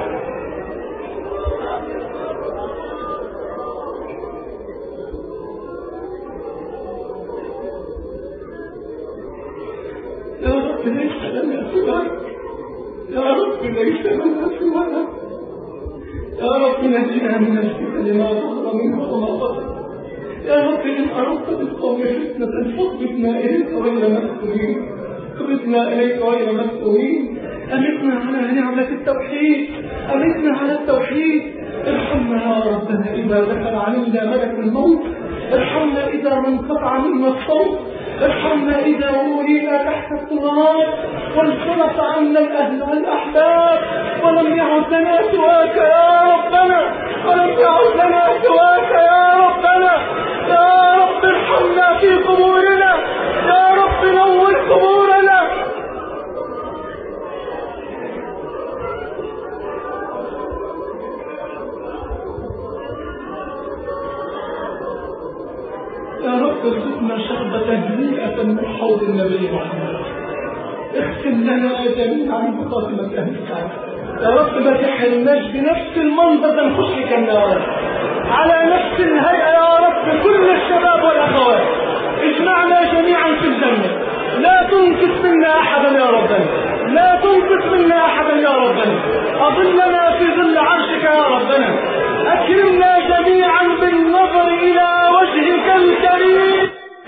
يا رب ليس لنا سواك يا رب ليس لنا سواك يا رب نجنا من الفتن لما ظهر منها وما بطن يا رب إن أردت بالقوم فتنة فاصبتنا إليك غير مفتونين اخرجنا إليك غير مفتونين أمتنا على نعمة التوحيد أمتنا على التوحيد ارحمنا يا ربنا إذا دخل علينا ملك الموت ارحمنا إذا ما انقطع منا الصوت ارحمنا إذا ولينا تحت التراب وانصرف عنا الأهل والأحباب ولم يعد لنا سواك يا ربنا ولم يعد لنا سواك يا ربنا يا رب ارحمنا في قبورنا يا رب نور قبورنا يا رب ارزقنا شربة هنيئة من حوض النبي محمد اختم لنا جميعا بخاتمة أهل السعادة يا رب ما تحرمناش بنفس المنظر نخش النار على نفس الهيئة يا رب كل الشباب والأخوات اجمعنا جميعا في الجنة لا تنقص منا أحدا يا ربنا لا تنقص منا أحدا يا ربنا أظلنا في ظل عرشك يا ربنا أكرمنا جميعا بالنظر إلى وجهك الكريم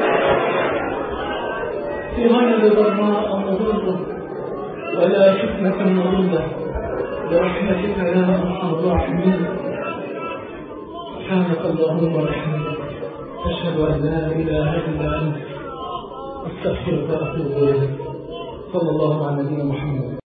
في غير ضراء مضرة ولا فتنة مضلة برحمتك يا أرحم الراحمين سبحانك اللهم وبحمدك أشهد أن لا إله إلا أنت أستغفرك وأتوب إليك صلى الله على نبينا محمد